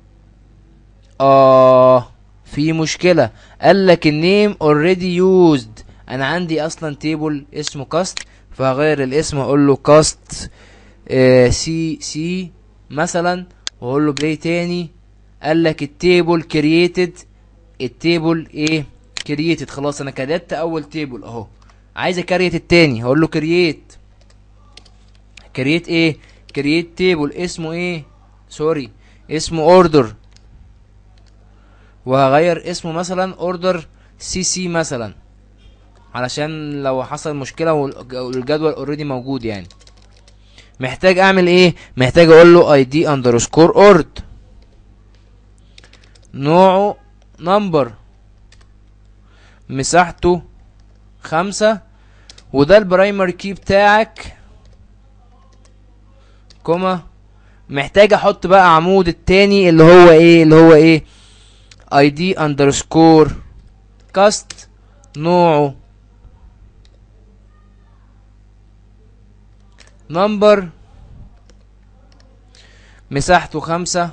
S2: اه في مشكلة قال لك النيم اوريدي يوزد انا عندي اصلا تيبل اسمه كاست فهغير الاسم اقول له كاست سي سي مثلا واقول له بلاي تاني قال لك التيبل كرييتد التيبل ايه كرييتد خلاص انا كتبت اول تيبل اهو عايز اكريت التاني هقول له كرييت كرييت ايه كرييت تيبل اسمه ايه سوري اسمه اوردر وهغير اسمه مثلا اوردر سي سي مثلا علشان لو حصل مشكله والجدول اوريدي موجود يعني محتاج اعمل ايه محتاج اقول له اي دي اندرسكور اورد نوعه نمبر مساحته خمسة وده البرايمري كي بتاعك كوما محتاج احط بقى عمود التاني اللي هو ايه اللي هو ايه اي دي اندرسكور كاست نوعه نمبر مساحته خمسة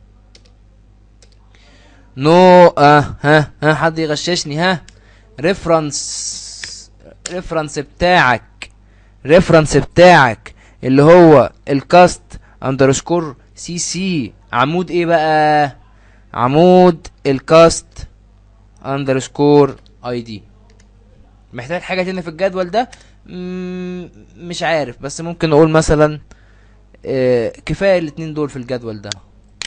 S2: نو اه ها ها حد يغششني ها ريفرنس ريفرنس بتاعك ريفرنس بتاعك اللي هو الكاست اندرسكور سي سي عمود ايه بقى عمود الكاست اندرسكور اي دي محتاج حاجه تانية في الجدول ده مم، مش عارف بس ممكن نقول مثلا آه، كفايه الاتنين دول في الجدول ده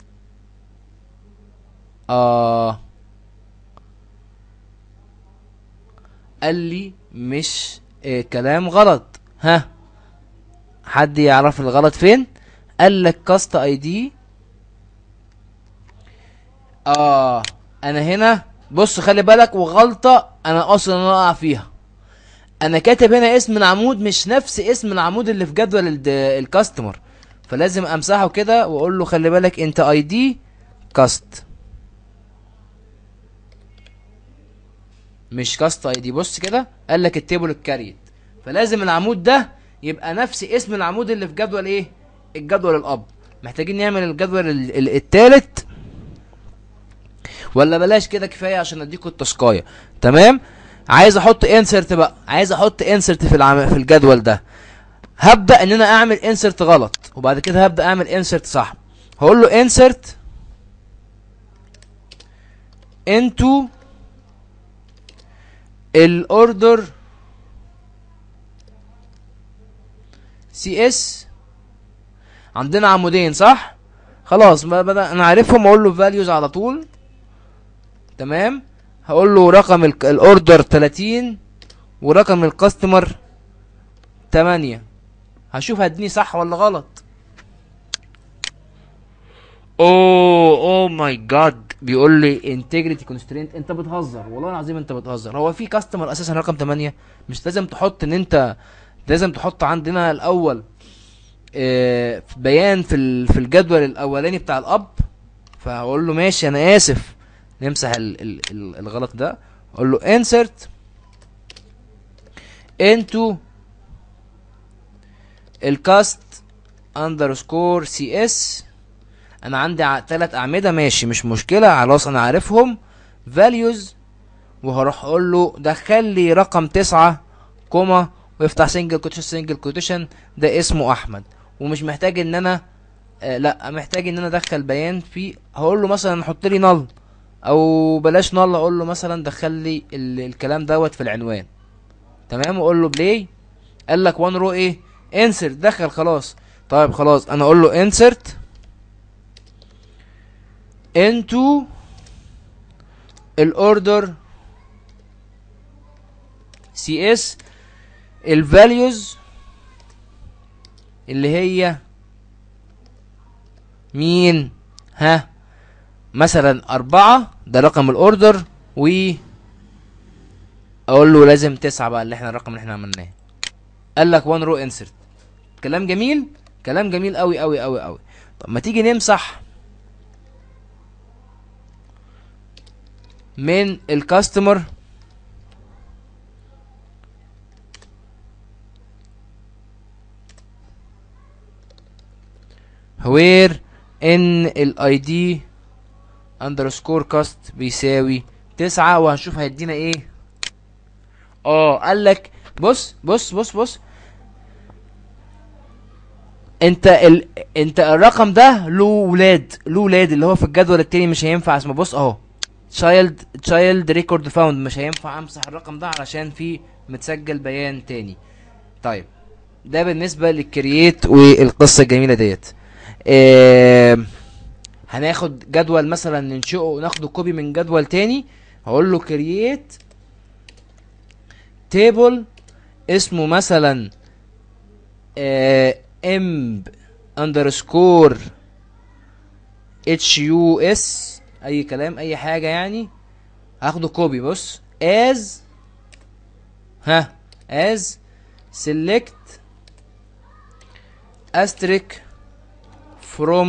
S2: اه قال لي مش آه كلام غلط ها حد يعرف الغلط فين قال لك كاست اي دي اه انا هنا بص خلي بالك وغلطه انا اصلا انا اقع فيها انا كاتب هنا اسم العمود مش نفس اسم العمود اللي في جدول الد- الكاستمر فلازم امسحه كده واقول له خلي بالك انت اي دي كاست مش كاست اي دي بص كده قال لك التيبل الكاريت فلازم العمود ده يبقى نفس اسم العمود اللي في جدول ايه الجدول الاب محتاجين نعمل الجدول ال- ال- التالت ولا بلاش كده كفايه عشان اديكوا التاسكايه تمام عايز احط انسرت بقى عايز احط انسرت في العم... في الجدول ده هبدا ان انا اعمل انسرت غلط وبعد كده هبدا اعمل انسرت صح هقول له انسرت into الاوردر سي اس عندنا عمودين صح خلاص ما بدا انا عارفهم اقول له values على طول تمام هقول له رقم ال- الاوردر 30 ورقم الكاستمر 8 هشوف هديني صح ولا غلط اوه اوه ماي جاد بيقول لي انتجريتي كونسترينت انت بتهزر والله العظيم انت بتهزر هو في كاستمر اساسا رقم 8 مش لازم تحط ان انت لازم تحط عندنا الاول آه، في بيان في ال- في الجدول الاولاني بتاع الاب فهقول له ماشي انا اسف نمسح ال ال ال الغلط ده اقول له insert into الكاست اندرسكور سي اس انا عندي ع- تلات اعمده ماشي مش مشكله خلاص انا عارفهم values وهروح اقول له دخل لي رقم تسعة كوما ويفتح سنجل كوتيشن سنجل كوتيشن ده اسمه احمد ومش محتاج ان انا آه لا محتاج ان انا ادخل بيان فيه هقول له مثلا حط لي نل او بلاش نل اقول له مثلا دخل لي ال الكلام دوت في العنوان تمام واقول له بلاي قال لك وان رو ايه انسرت دخل خلاص طيب خلاص انا اقول له انسرت into الاوردر سي اس الفاليوز اللي هي مين ها مثلا أربعة ده رقم الأوردر و أقول له لازم تسعة بقى اللي احنا الرقم اللي احنا عملناه قال لك وان رو انسرت كلام جميل كلام جميل قوي قوي قوي قوي طب ما تيجي نمسح من الكاستمر وير ان الاي دي اندرسكور كاست بيساوي تسعة وهنشوف هيدينا ايه اه قال لك بص بص بص بص انت ال... انت الرقم ده له ولاد له ولاد اللي هو في الجدول التاني مش هينفع اسمه بص اهو تشايلد تشايلد ريكورد فاوند مش هينفع امسح الرقم ده علشان في متسجل بيان تاني طيب ده بالنسبه للكرييت والقصه الجميله ديت آه هناخد جدول مثلا ننشئه وناخده كوبي من جدول تاني هقول له كرييت تيبل اسمه مثلا امب اندرسكور اتش يو اس اي كلام اي حاجه يعني هاخده كوبي بص از ها از select asterisk from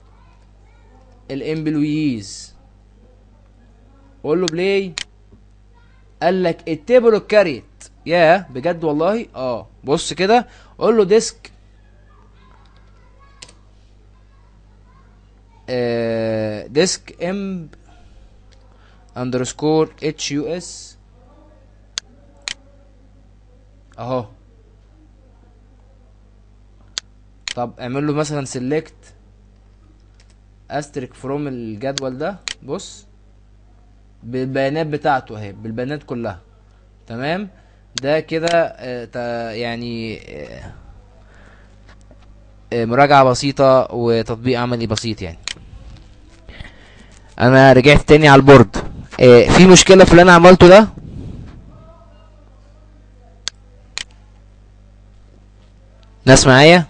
S2: الامبلويز قول له بلاي قال لك التيبل الكاريت ياه بجد والله اه بص كده قول له ديسك آه ديسك ام اندرسكور اتش يو اس اهو طب اعمل له مثلا سيلكت استرك فروم الجدول ده بص بالبيانات بتاعته اهي بالبيانات كلها تمام ده كده آه تا- يعني آه، آه، مراجعة بسيطة وتطبيق عملي بسيط يعني انا رجعت تاني على البورد آه، في مشكلة في اللي انا عملته ده ناس معايا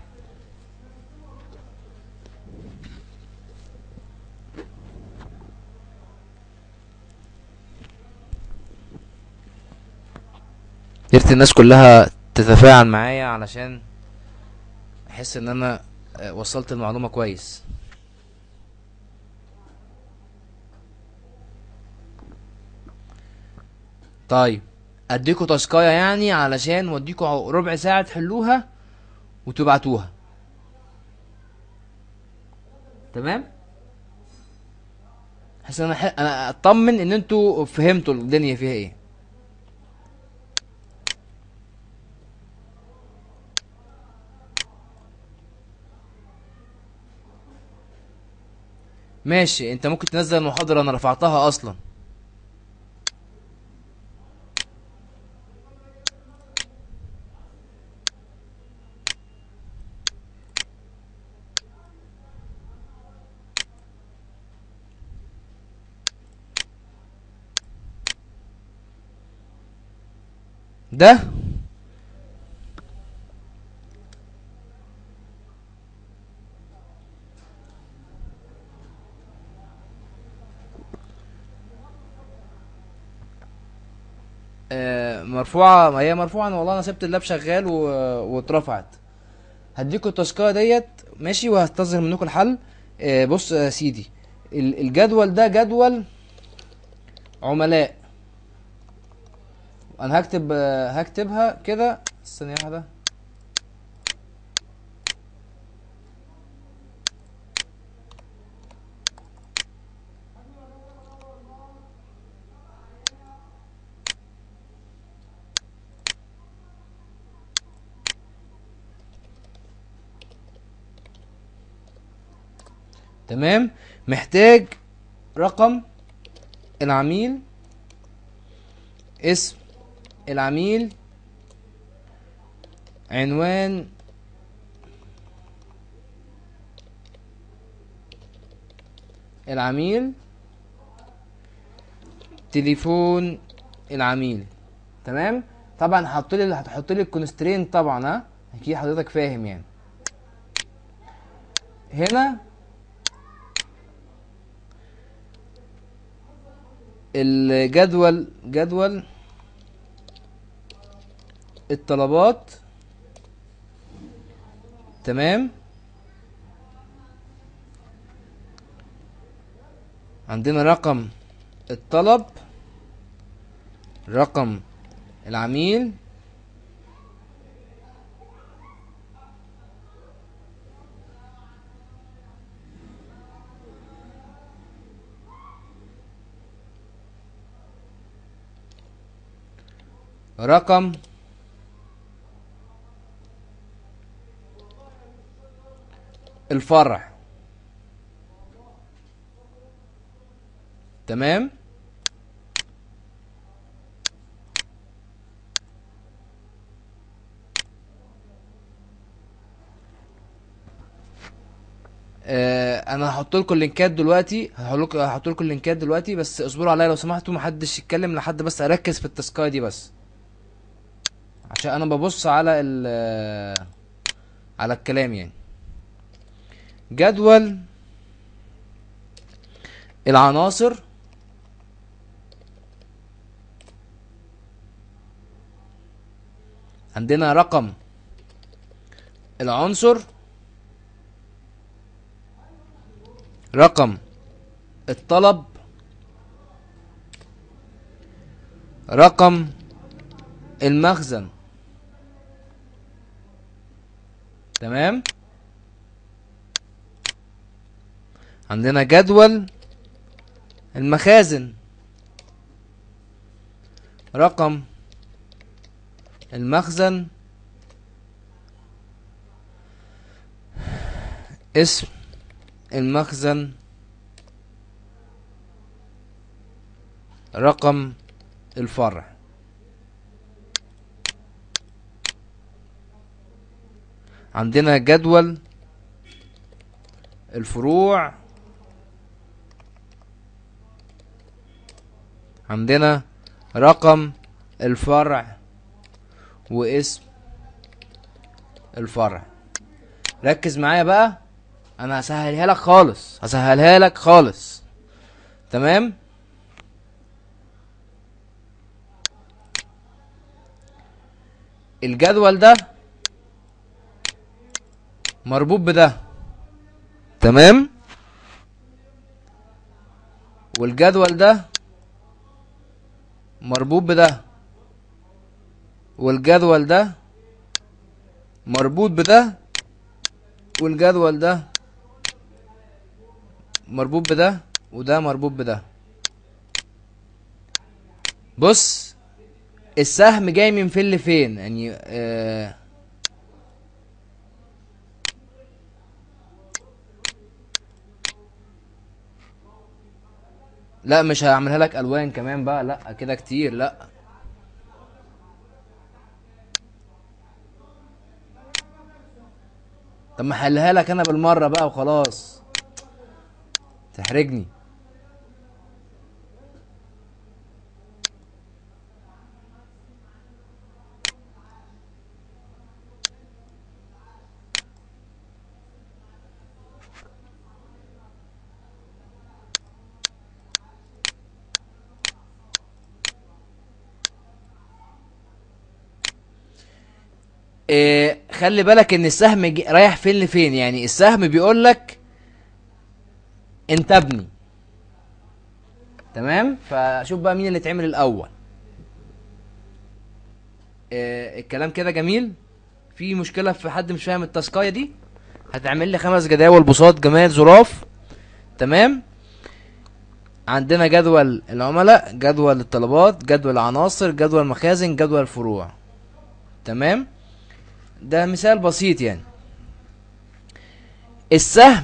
S2: يا ريت الناس كلها تتفاعل معايا علشان احس ان انا آه، وصلت المعلومة كويس طيب اديكوا تاسكايه يعني علشان وديكوا ربع ساعة تحلوها وتبعتوها تمام حاسس انا ح... انا اطمن ان انتوا فهمتوا الدنيا فيها ايه ماشي انت ممكن تنزل المحاضرة انا رفعتها اصلا ده آه، مرفوعة ما هي مرفوعة أنا والله أنا سبت اللاب شغال و... واترفعت هديكوا التاسكاية ديت ماشي وهستظهر منكم الحل آه، بص يا سيدي ال- الجدول ده جدول عملاء انا هكتب آه، هكتبها كده ثانية واحدة تمام محتاج رقم العميل اسم العميل عنوان العميل تليفون العميل تمام طبعا هحط لي هتحط لي الكونسترين طبعا ها اكيد حضرتك فاهم يعني هنا الجدول جدول الطلبات تمام عندنا رقم الطلب رقم العميل رقم الفرع تمام آه انا هحط لكم اللينكات دلوقتي هحط لكم هحط لكم اللينكات دلوقتي بس اصبروا عليا لو سمحتوا محدش يتكلم لحد بس اركز في التاسكايه دي بس عشان انا ببص على ال على الكلام يعني جدول العناصر عندنا رقم العنصر رقم الطلب رقم المخزن تمام عندنا جدول المخازن رقم المخزن اسم المخزن رقم الفرع عندنا جدول الفروع عندنا رقم الفرع واسم الفرع ركز معايا بقى انا هسهلها لك خالص هسهلها لك خالص تمام الجدول ده مربوط بده تمام والجدول ده مربوط بده والجدول ده مربوط بده والجدول ده مربوط بده وده مربوط بده بص السهم جاي من فين لفين يعني آه لا مش هعملها لك الوان كمان بقى لا كده كتير لا طب ما احلها لك انا بالمره بقى وخلاص تحرجني إيه خلي بالك ان السهم جي- رايح فين لفين يعني السهم بيقول لك انت ابني تمام فشوف بقى مين اللي اتعمل الاول إيه الكلام كده جميل في مشكله في حد مش فاهم التاسكايه دي هتعمل لي خمس جداول بساط جماد ظراف تمام عندنا جدول العملاء جدول الطلبات جدول العناصر جدول المخازن جدول الفروع تمام ده مثال بسيط يعني السهم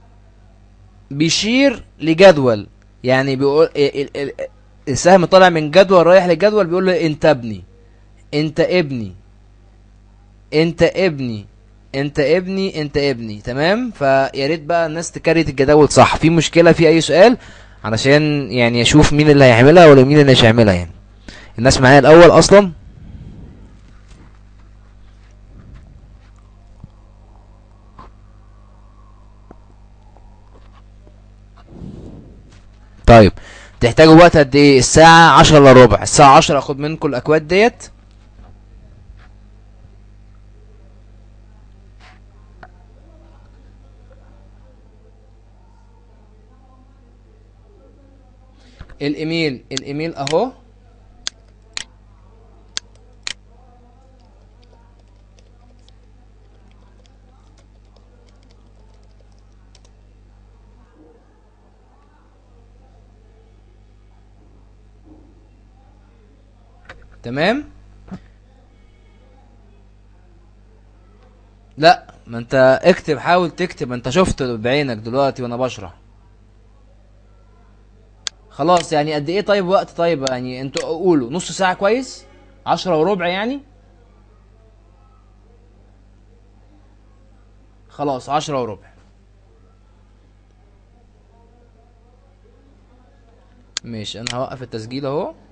S2: بيشير لجدول يعني بيقول ال- ال- ال- السهم طالع من جدول رايح لجدول بيقول له انت ابني انت ابني انت ابني انت ابني انت ابني تمام فيا ريت بقى الناس تكريت الجداول صح في مشكله في اي سؤال علشان يعني اشوف مين اللي هيعملها ولا مين اللي مش هيعملها يعني الناس معايا الاول اصلا طيب تحتاجوا وقت قد ايه الساعة عشرة الا ربع الساعة عشرة اخد منكم الاكواد ديت الايميل الايميل اهو تمام لا ما انت اكتب حاول تكتب انت شفت بعينك دلوقتي وانا بشرح خلاص يعني قد ايه طيب وقت طيب يعني انتوا قولوا نص ساعة كويس عشرة وربع يعني خلاص عشرة وربع ماشي انا هوقف التسجيل اهو